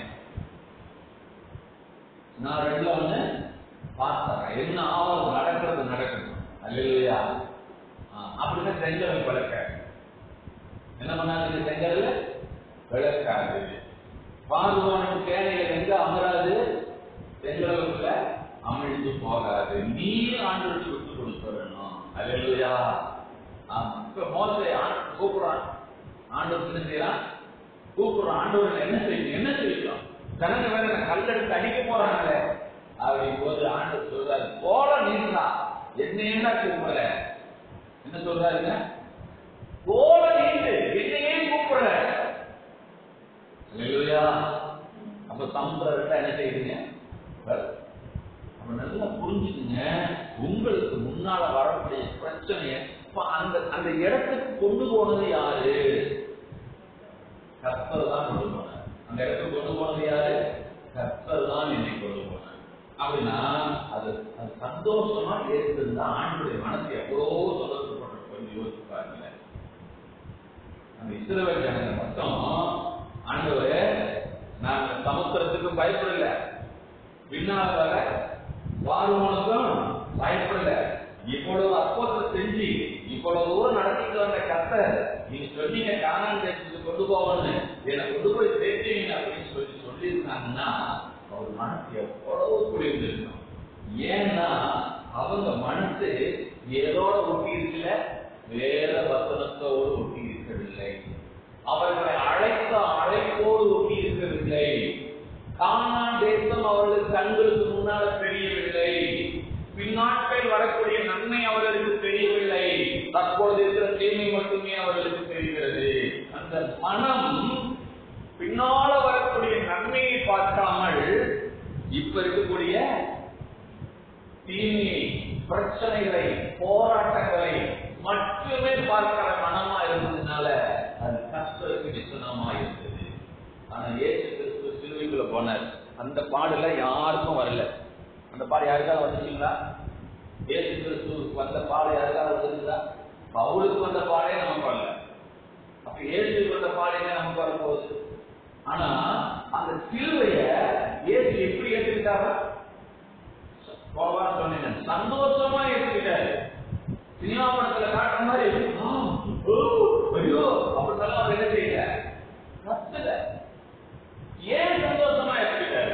Speaker 1: நான் ரெண்டுல ஒண்ணு பார்த்துறேன் என்ன ஆகும் நடக்கிறது நடக்கணும் அல்லையா அப்படின்னா செஞ்சவன் பழக்க என்ன பண்ணாங்க செஞ்சதுல விளக்காது பாதுகாப்பு தேனையில எங்க அமராது செஞ்சளவுக்குள்ள அமிழ்ந்து போகாது நீ ஆண்டுகளுக்கு விட்டு கொடுத்துடணும் அல்லையா ஆமா இப்ப மோசை ஆண்டு கூப்பிடுறான் ஆண்டவர் என்ன செய்யறான் கூப்பிடுறான் ஆண்டவர் என்ன செய்யும் என்ன செய்யும் ஜனங்க வேற என்ன கல் எடுத்து அடிக்க போறாங்க அப்படிங்கும் போது ஆண்டவர் சொல்றாரு போல நீங்களா என்னையா கூப்பிடல என்ன சொல்றாருங்க போல நீண்டு என்னையே கூப்பிடல இல்லையா அப்ப சமுத்திரம் என்ன செய்யுதுங்க அப்ப நல்லா புரிஞ்சுக்குங்க உங்களுக்கு முன்னால வரக்கூடிய பிரச்சனைய இப்ப அந்த அந்த இடத்துக்கு கொண்டு போனது யாரு கர்த்தர் தான் கொண்டு போனார் அந்த இடத்துக்கு கொண்டு போனது யாரு கர்த்தர் தான் என்னை கொண்டு போனார் அப்படின்னா அது அது சந்தோஷமா ஏற்றிருந்தா ஆண்டுடைய மனசு எவ்வளோ சந்தோஷப்பட்டு கொஞ்சம் யோசிச்சு பாருங்க அந்த இஸ்ரவேல் ஜனங்க மட்டும் ஆண்டவரே நாங்க சமுத்திரத்துக்கு பயப்படல பின்னால் வர பார்வோனுக்கும் பயப்படல இவ்வளவு அற்புதத்தை செஞ்சு இவ்வளவு தூரம் நடத்திட்டு வந்த கத்தர் நீங்க சொன்னீங்க காணான் தேசத்துக்கு கொண்டு போகணும்னு என்னை கொண்டு போய் சேர்த்தீங்க அப்படின்னு சொல்லி சொல்லியிருந்தாங்கன்னா அவர் மனசு எவ்வளவு குளிர்ந்திருக்கும் ஏன்னா அவங்க மனசு ஏதோட ஒட்டி இருக்கல வேற வசனத்தோடு ஒட்டி இருக்கவில்லை அவர்களை அழைத்த அழைப்போடு ஒட்டி இருக்கவில்லை காணான் தேசம் அவர்களுக்கு கண்களுக்கு முன்னால தெரியவில்லை பின்னாட்கள் வரக்கூடிய நன்மை அவர்களுக்கு தெரியவில்லை தற்போது இருக்கிற தீமை மட்டுமே அவர்களுக்கு தெரிகிறது அந்த மனம் பின்னால வரக்கூடிய நன்மையை பார்க்காமல் இப்ப இருக்கக்கூடிய தீமையை பிரச்சனைகளை போராட்டங்களை மட்டுமே பார்க்கிற மனமா இருந்ததுனால அது கஷ்டத்துக்கு நிச்சனமா இருந்தது ஆனா ஏசு கிறிஸ்து சிலுவைக்குள்ள போனார் அந்த பாடுல யாருக்கும் வரல அந்த பாடு யாருக்காவது வந்துச்சுங்களா ஏசு கிறிஸ்துவுக்கு வந்த பாடு யாருக்காவது வந்துருந்தா பவுலுக்கு வந்த பாடே நமக்கு வரல அப்ப ஏசுக்கு வந்த பாடே நமக்கு வரப்போகுது ஆனா அந்த சிலுவைய ஏசு எப்படி ஏற்றுக்கிட்டாரா போவா சொன்னீங்க சந்தோஷமா ஏற்றுக்கிட்டாரு சினிமா படத்துல காட்டுற மாதிரி ஆ, ஓ, ஐயோ அப்படின்னெல்லாம் அவர் என்ன செய்யல கத்துல ஏன் சந்தோஷமா ஏற்றுக்கிட்டாரு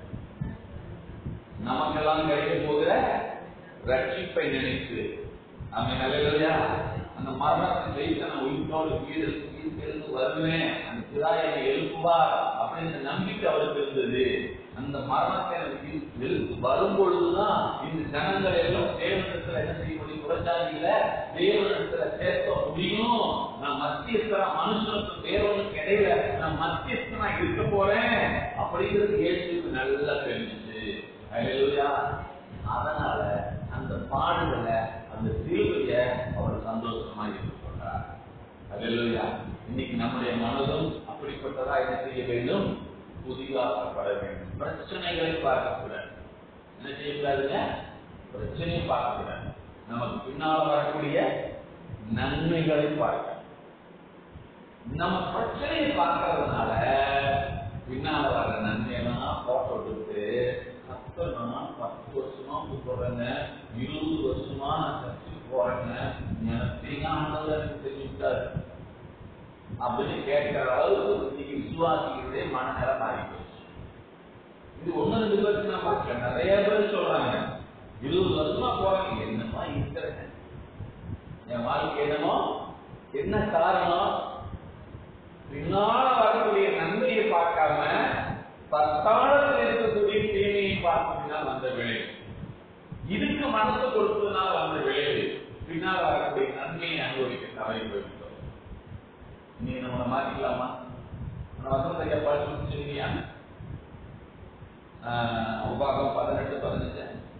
Speaker 1: நமக்கெல்லாம் கிடைக்க போகிற ரட்சிப்பை நினைத்து அவன் நல்லையா அந்த மரணத்தை ஜெயித்த நான் உயிரோடு வீடு வீட்டிலிருந்து வருவேன் அந்த பிதாயை என்னை எழுப்புவார் அப்படின்ற நம்பிக்கை அவருக்கு இருந்தது அந்த மரணத்தை எனக்கு எழுத்து வரும் பொழுதுதான் இந்த ஜனங்கள் எல்லாம் தேவனிடத்துல என்ன செய்ய முடியும் புறஜாதியில தேவனிடத்துல சேர்க்க முடியும் நான் மத்தியஸ்தனா மனுஷனுக்கு தேவனுக்கு இடையில நான் மத்தியஸ்தனா இருக்க போறேன் அப்படிங்கிறது இயேசுக்கு நல்லா தெரிஞ்சுச்சு அல்லேலூயா அதனால அந்த பாடுகளை அந்த சிலுவைய அவர் சந்தோஷமா ஏற்றுக்கொண்டார் அல்லேலூயா இன்னைக்கு நம்முடைய மனதும் அப்படிப்பட்டதா என்ன செய்ய வேண்டும் புதிதாக்கப்பட வேண்டும் பிரச்சனைகளை பார்க்கக்கூடாது என்ன செய்யக்கூடாதுங்க பிரச்சனையை பார்க்கக்கூடாது நமக்கு பின்னால வரக்கூடிய நன்மைகளை பார்க்க நம்ம பிரச்சனையை பார்க்கறதுனால பின்னால வர நன்மையெல்லாம் போட்டோ எடுத்து கத்தனா பத்து வருஷமா கூப்பிடுறேங்க இருபது வருஷமா நான் சர்ச்சுக்கு போறேங்க எனக்கு தெரியாமல் எனக்கு தெரிவித்தாரு அப்படின்னு கேட்கிற அளவுக்கு இன்னைக்கு விசுவாசிகளுடைய மனநிலை மாறி போச்சு இது ஒண்ணு ரெண்டு பேருக்கு நான் பார்க்கல நிறைய பேர் சொல்றாங்க இருபது வருஷமா போறாங்க என்னமா இருக்கிறேங்க என் வாழ்க்கை என்னமோ என்ன காரணம் பின்னால வரக்கூடிய நன்மையை பார்க்காம தற்காலத்தில் இருக்கக்கூடிய தீமையை பார்த்ததுனால் வந்த விளைவு இதுக்கு மனசு கொடுத்ததுனால வந்த விளைவு பின்னால் வரக்கூடிய நன்மையை அனுபவிக்க தவறி போய்விட்டோம் நீ நம்மளை மாத்திக்கலாமா நம்ம வசந்த ஐயா படிச்சு முடிச்சிருக்கியா உபாகம் பதினெட்டு பதினஞ்சு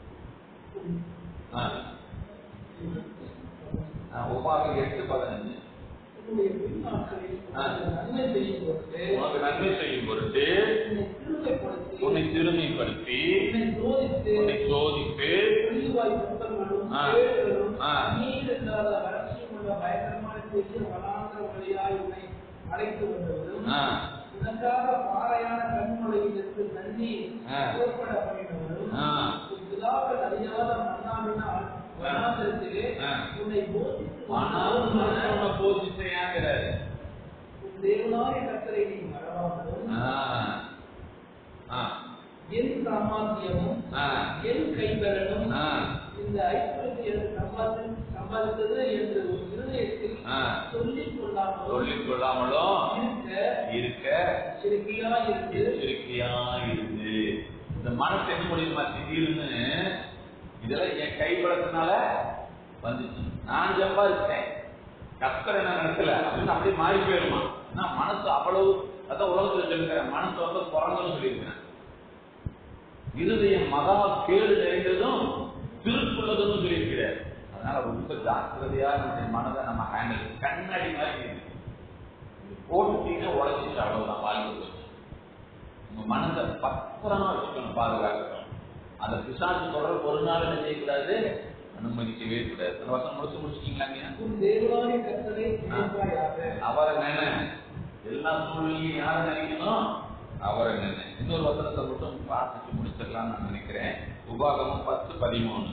Speaker 1: உபாகம் எட்டு பதினஞ்சு
Speaker 2: உன்னுடைய பின்னாட்களில் உனக்கு நன்மை செய்யும் பொருட்டு
Speaker 1: உனக்கு நன்மை செய்யும் பொருட்டு
Speaker 2: உன்னை
Speaker 1: உன்னை
Speaker 2: திருமைப்படுத்தி
Speaker 1: திருமைப்படுத்தி
Speaker 2: உன்னை சோதித்து
Speaker 1: உன்னை சோதித்து
Speaker 2: புரிவாய் குற்றங்களும்
Speaker 1: ஆ.
Speaker 2: கேடுகளும்
Speaker 1: ஆ.
Speaker 2: நீர் இல்லாத வறட்சியும் உள்ள பயங்கரமான பெரிய வனாந்திர வழியாய் உன்னை அழைத்து வந்தவரும்
Speaker 1: ஆ,
Speaker 2: உனக்காக பாறையான கண்மலையிலிருந்து தண்ணீர்
Speaker 1: ஆ.
Speaker 2: புறப்பட பண்ணினவரும்
Speaker 1: ஆ.
Speaker 2: உன் பிதாக்கள் அறியாத மன்னாவினால் வனாந்திரத்திலே
Speaker 1: ஆ.
Speaker 2: உன்னை போதித்து
Speaker 1: ஆனாலும்
Speaker 2: வந்தவரும்
Speaker 1: மனுஷனை போதிச்சையாங்கிறாரு
Speaker 2: உன் தேவனாய கர்த்தரை நீ மறவாமலும்
Speaker 1: ஆ, ஆ,
Speaker 2: என் சாமாத்தியமும்
Speaker 1: ஆ,
Speaker 2: என் கைபலனும்
Speaker 1: ஆ,
Speaker 2: இந்த ஐஸ்வர்யத்தை எனக்கு சம்பாதி சம்பாதித்தது என்று ஒரு இருதயத்தில்
Speaker 1: ஆ.
Speaker 2: சொல்லிக் கொள்ளாமலும்
Speaker 1: சொல்லிக் கொள்ளாமலும்
Speaker 2: இருக்க
Speaker 1: இருக்க
Speaker 2: எச்சரிக்கையா இருந்து
Speaker 1: எச்சரிக்கையா இருந்து இந்த மனசு என்ன முடியுமா திடீர்னு இதெல்லாம் என் கைப்படத்தினால வந்துச்சு நான் சம்பாதிச்சேன் கத்தர் என்ன நடக்கல அப்படின்னு அப்படியே மாறி போயிருமா ஏன்னா மனசு அவ்வளவு அதான் உலகத்துல சொல்லிருக்கிறேன் மனசு வந்து பிறந்தன்னு சொல்லியிருக்கிறேன் இருதயம் மகா கேடு நிறைந்ததும் திருப்புள்ளதுன்னு சொல்லியிருக்கிறார் அதனால ரொம்ப ஜாக்கிரதையா நம்முடைய மனதை நம்ம ஹேண்டில் கண்ணாடி மாதிரி இருக்கு இது போட்டுட்டீங்கன்னா உடச்சிட்டு அவ்வளவுதான் வாழ்க்கை போச்சு உங்க மனதை பத்திரமா வச்சுக்கணும் பாதுகாக்கணும் அந்த பிசாசு தொடர் ஒரு நாள் என்ன செய்யக்கூடாது அனுமதிக்கவே கூடாது அந்த வருஷம் முடிச்சு முடிச்சிட்டீங்களாங்க
Speaker 2: உன் தேவனாய கர்த்தரை நினைப்பாயாக
Speaker 1: அவரை நினை எல்லா சூழ்நிலையும் யாரை நினைக்கணும் அவரை நினை இன்னொரு வசனத்தை மட்டும் வாசிச்சு முடிச்சிடலாம்னு நான் நினைக்கிறேன் உபாகமம் பத்து பதிமூணு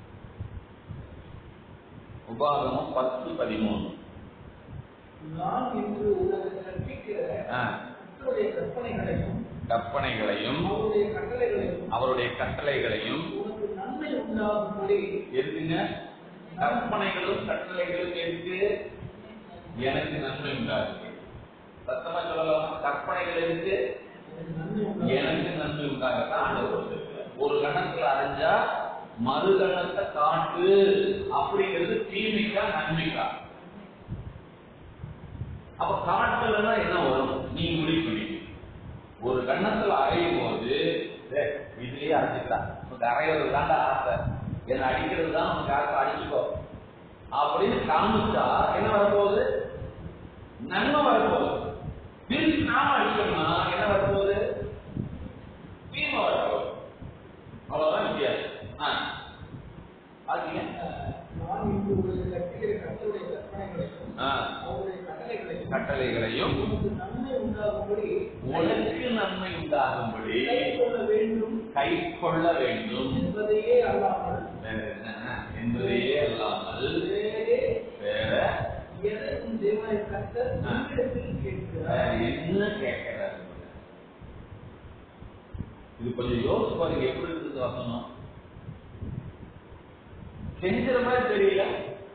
Speaker 1: உபாகமம் பத்து பதிமூணு
Speaker 2: நான் இன்று உனக்கு கற்பிக்கிற
Speaker 1: ஆ,
Speaker 2: கர்த்தருடைய கற்பனைகளையும்
Speaker 1: கற்பனைகளையும்
Speaker 2: அவருடைய கட்டளைகளையும்
Speaker 1: அவருடைய கட்டளைகளையும்
Speaker 2: உனக்கு நன்மை உண்டாகும்படி
Speaker 1: எதுக்குங்க கற்பனைகளும் கட்டளைகளும் எதுக்கு எனக்கு நன்மை உண்டாகுது சத்தமா சொல்லலாமா கற்பனைகள் எதுக்கு
Speaker 2: எனக்கு நன்மை உண்டாகும்
Speaker 1: எனக்கு நன்மை உண்டாகத்தான் ஆண்டவர் கொடுத்திருக்கிறார். ஒரு கணத்துல அரைஞ்சா மறு கணத்தை காட்டு அப்படிங்கிறது தீமைக்கா நன்மைக்கா அப்ப காட்டுலன்னா என்ன வரும் நீ முடிவு பண்ணிக்க ஒரு கண்ணத்துல அரையும் போது "டேய், இதுலயே அரைச்சிக்கலாம் உனக்கு அரையிறது தாண்டா ஆசை என்ன அடிக்கிறது தான் உனக்கு ஆசை அடிச்சுக்கோ அப்படின்னு காமிச்சா என்ன வரப்போகுது நன்மை வரப்போகுது திருப்பி நாம அடிச்சோம்னா என்ன வரப்போகுது தீமை வரப்போகுது அவ்வளவுதான் வித்தியாசம் ஆ பாத்தீங்க
Speaker 2: நான் இன்று உனக்கு கற்பிக்கிற கர்த்தருடைய கற்பனைகளையும்
Speaker 1: ஆ,
Speaker 2: அவருடைய கட்டளைகளையும்
Speaker 1: கட்டளைகளையும்
Speaker 2: உனக்கு நன்மை உண்டாகும்படி
Speaker 1: உனக்கு நன்மை உண்டாகும்படி
Speaker 2: கை கொள்ள வேண்டும்
Speaker 1: கை கொள்ள வேண்டும்
Speaker 2: என்பதையே அல்லாமல்
Speaker 1: வேற என்ன என்பதையே அல்லாமல்
Speaker 2: வேறே
Speaker 1: வேற
Speaker 2: எதை உன் தேவனாய கர்த்தர்
Speaker 1: ஆ.
Speaker 2: உன்னிடத்தில்
Speaker 1: வேற
Speaker 2: கேட்கிறார்
Speaker 1: என்ன கேட்கிறாரு இது கொஞ்சம் யோசிச்சு பாருங்க எப்படி இருக்குது வசனம் கெஞ்சுற மாதிரி தெரியல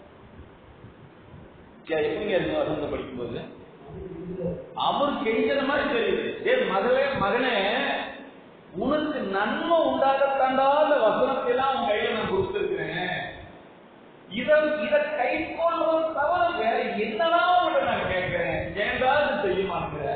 Speaker 1: கே- எப்படிங்க இருக்கு வசனத்தை படிக்கும்போது அவர் கெஞ்சுற மாதிரி தெரியுது ஏ மகளே மகனே உனக்கு நன்மை உண்டாகத்தாண்டா இந்த வசனத்தை எல்லாம் உன் கையில நான் கொடுத்திருக்கிறேன் இத இத கை கொள்வது தவிர வேற என்னதான் உங்கள்ட்ட நான் கேட்கிறேன் ஏன்டா இது செய்ய மாட்டேங்கிற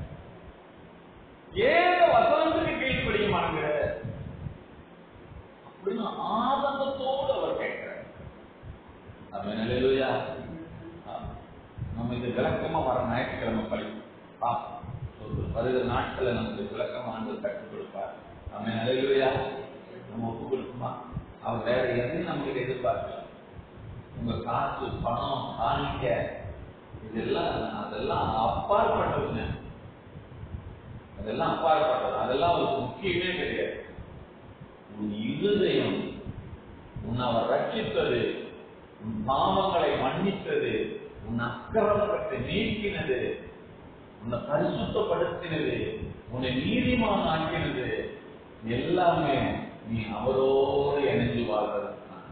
Speaker 1: ஏக வசனத்துக்கு கீழ்ப்படிய மாட்டேங்கிற அப்படின்னு ஆதங்கத்தோடு அவர் கேட்கிறார் நம்ம நிலையிலா நம்ம இது விளக்கமா வர ஞாயிற்றுக்கிழமை படிப்போம் பார்ப்போம் ஒரு வருகிற நாட்களை நமக்கு விளக்கமா ஆண்டு கற்றுக் கொடுப்பார் நம்ம நிலையிலா நம்ம ஒப்பு கொடுக்குமா அவர் வேற எதையும் நம்ம கிட்ட எதிர்பார்க்கல உங்க காசு பணம் காணிக்க இதெல்லாம் அதெல்லாம் அப்பாற்பட்டதுங்க அதெல்லாம் அப்பாற்பட்டது அதெல்லாம் அவருக்கு முக்கியமே கிடையாது உன் இருதயம் உன்னை அவர் ரட்சித்தது உன் பாவங்களை மன்னித்தது உன் அக்கிரமத்தை நீக்கினது உன்னை பரிசுத்தப்படுத்தினது உன்னை நீதிமான் ஆக்கினது எல்லாமே நீ அவரோடு இணைஞ்சு வாழ்றது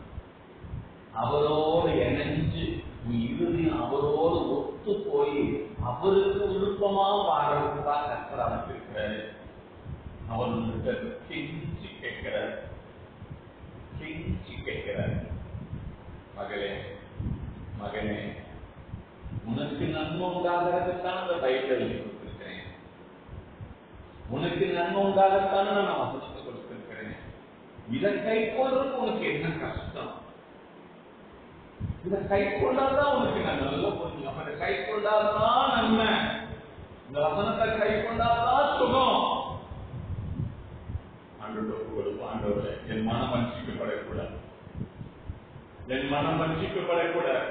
Speaker 1: அவரோடு இணைஞ்சு நீ இருதயம் அவரோடு ஒத்து போய் அவருக்கு விருப்பமா வாழ்றதுக்கு தான் கத்தர் அமைச்சிருக்கிறாரு அவர் உங்ககிட்ட கெஞ்சி கேட்கிறார் கெஞ்சி கேட்கிறார் மகளே மகனே உனக்கு நன்மை உண்டாகிறதுக்கான அந்த பைபிள் எழுதி கொடுத்திருக்கிறேன் உனக்கு நன்மை உண்டாகத்தான் நான் வசனத்தை கொடுத்திருக்கிறேன் இதை கை கொள்றதுக்கு உனக்கு என்ன கஷ்டம் இதை கை கொண்டாதான் உனக்கு நான் நல்லா புரியும் அப்ப இதை கை கொண்டாதான் நன்மை இந்த வசனத்தை கை கொண்டாதான் சுகம் ஆண்டோடு கொடுக்கும் ஆண்டோட என் மனம் வஞ்சிக்கப்படக்கூடாது என் மனம் வஞ்சிக்கப்படக்கூடாது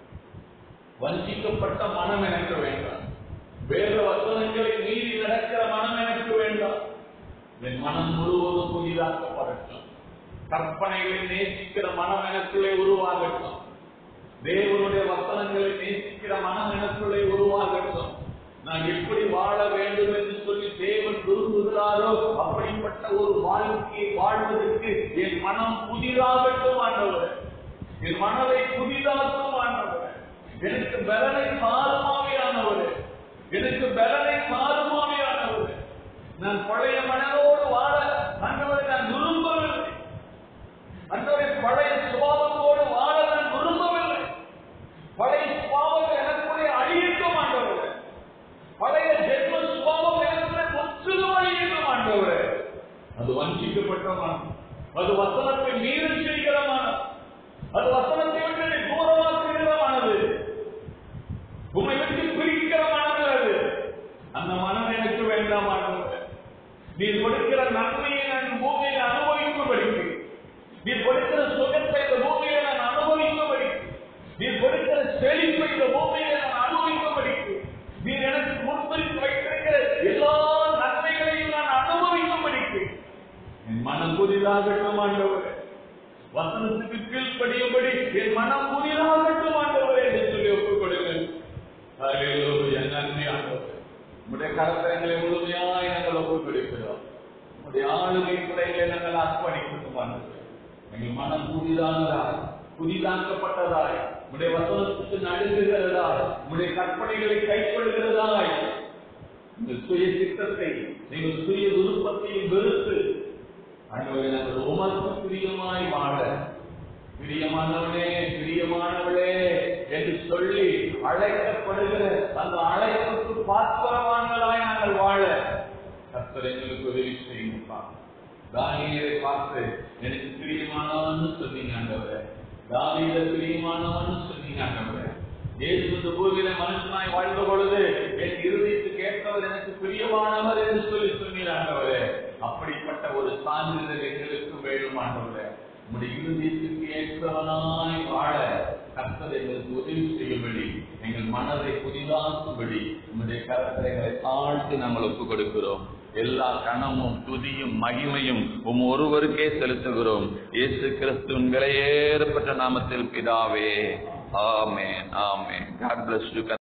Speaker 1: வஞ்சிக்கப்பட்ட மனம் எனக்கு வேண்டாம் வேத வசனங்களை மீறி நடக்கிற மனம் எனக்கு வேண்டாம் என் மனம் முழுவதும் புதிதாக்கப்படட்டும் கற்பனைகளை நேசிக்கிற மனம் எனக்குள்ளே உருவாகட்டும் தேவனுடைய வசனங்களை நேசிக்கிற மனம் எனக்குள்ளே உருவாகட்டும் நான் எப்படி வாழ வேண்டும் என்று சொல்லி தேவன் விரும்புகிறாரோ அப்படிப்பட்ட ஒரு வாழ்க்கையை வாழ்வதற்கு என் மனம் புதிதாகட்டும் ஆண்டவர் என் மனதை புதிதாக்கும் ஆண்டவர் எனக்கு பலனை சாருமாவியானவர் எனக்கு பலனை சாருமாவியானவர் நான் பழைய மனதோடு வாழ ஆண்டவரை நான் விரும்பவில்லை அன்றவரை பழைய சுபாவத்தோடு வாழ நான் விரும்பவில்லை பழைய சுபாவத்தை எனக்குள்ளே அழியக்க மாட்டவர் பழைய ஜென்ம சுபாவம் எனக்குள்ளே முற்றிலும் அழியக்க மாட்டவர் அது வஞ்சிக்கப்பட்ட மனம் அது வசனத்தை மீறி செய்கிற மனம் அது வசனத்தை விட்டு தூரமாக்குகிறமானது உண்மை விட்டு பிரிக்கிற மனம் அது அந்த மனம் எனக்கு வேண்டாமானது நீ கொடுக்கிற நன்மையை நான் பூமியில் அனுபவிக்கும்படிக்கு நீ கொடுக்கிற சுகத்தை இந்த பூமியில நான் அனுபவிக்கும்படிக்கு நீ கொடுக்கிற செழிப்பை இந்த பூமியில நான் அனுபவிக்கும்படிக்கு நீ எனக்கு முன்பிரித்து வைத்திருக்கிற எல்லா நன்மைகளையும் நான் அனுபவிக்கும்படிக்கு என் மனம் புதிதாகட்டும் ஆண்டவரே வசனத்துக்கு கீழ்ப்படியும்படி என் மனம் புதிதாகட்டும் ஆண்டவரே என்று சொல்லி ஒப்புக் கொடுங்கள் ஹalleluya நன்றி ஆண்டவரே உம்முடைய கரத்தரங்களை முழுமையாய் நாங்கள் ஒப்புக் கொடுக்கிறோம் உம்முடைய ஆளுகை முறைகளை நாங்கள் அர்ப்பணிக்கிறோம் ஆண்டவரே எங்கள் மனம் புதிதானதாய் புதிதாக்கப்பட்டதாய் உடைய வசனத்துக்கு நடுங்குகிறதாய் உடைய கற்பனைகளை கைக்கொள்கிறதாய் உங்கள் சுய சித்தத்தை நீங்கள் சுய விருப்பத்தையும் வெறுத்து ஆண்டவரே நாங்கள் உமக்கு பிரியமாய் வாழ பிரியமானவனே பிரியமானவளே என்று சொல்லி அழைக்கப்படுகிற அந்த அழைப்புக்கு பாத்திரவான்களாய் நாங்கள் வாழ கர்த்தர் எங்களுக்கு உதவி செய்யுங்கப்பா தானியரை பார்த்து எனக்கு பிரியமானவன்னு சொன்னீங்க ஆண்டவரே தாவீத பிரியமானவன்னு சொன்னீங்க ஆண்டவரே இயேசு இந்த பூமியில மனுஷனாய் வாழ்ந்த பொழுது என் இருதயத்துக்கு ஏற்றவர் எனக்கு பிரியமானவர் என்று சொல்லி சொன்னீர் ஆண்டவரே அப்படிப்பட்ட ஒரு சான்றிதழ் எங்களுக்கு வேணும் ஆண்டவரே உங்களுடைய இருதயத்துக்கு ஏற்றவனாய் வாழ கர்த்தர் எங்களுக்கு உதவி செய்யும்படி எங்கள் மனதை புதிதாக்கும்படி உங்களுடைய கருத்தரைகளை தாழ்த்தி நாங்கள் ஒப்புக் கொடுக்கிறோம் எல்லா கணமும் துதியும் மகிமையும் உம் ஒருவருக்கே செலுத்துகிறோம் இயேசு கிறிஸ்துவின் விலையேறப்பட்ட நாமத்தில் பிதாவே ஆமென் ஆமென் காட் பிளஸ் யூ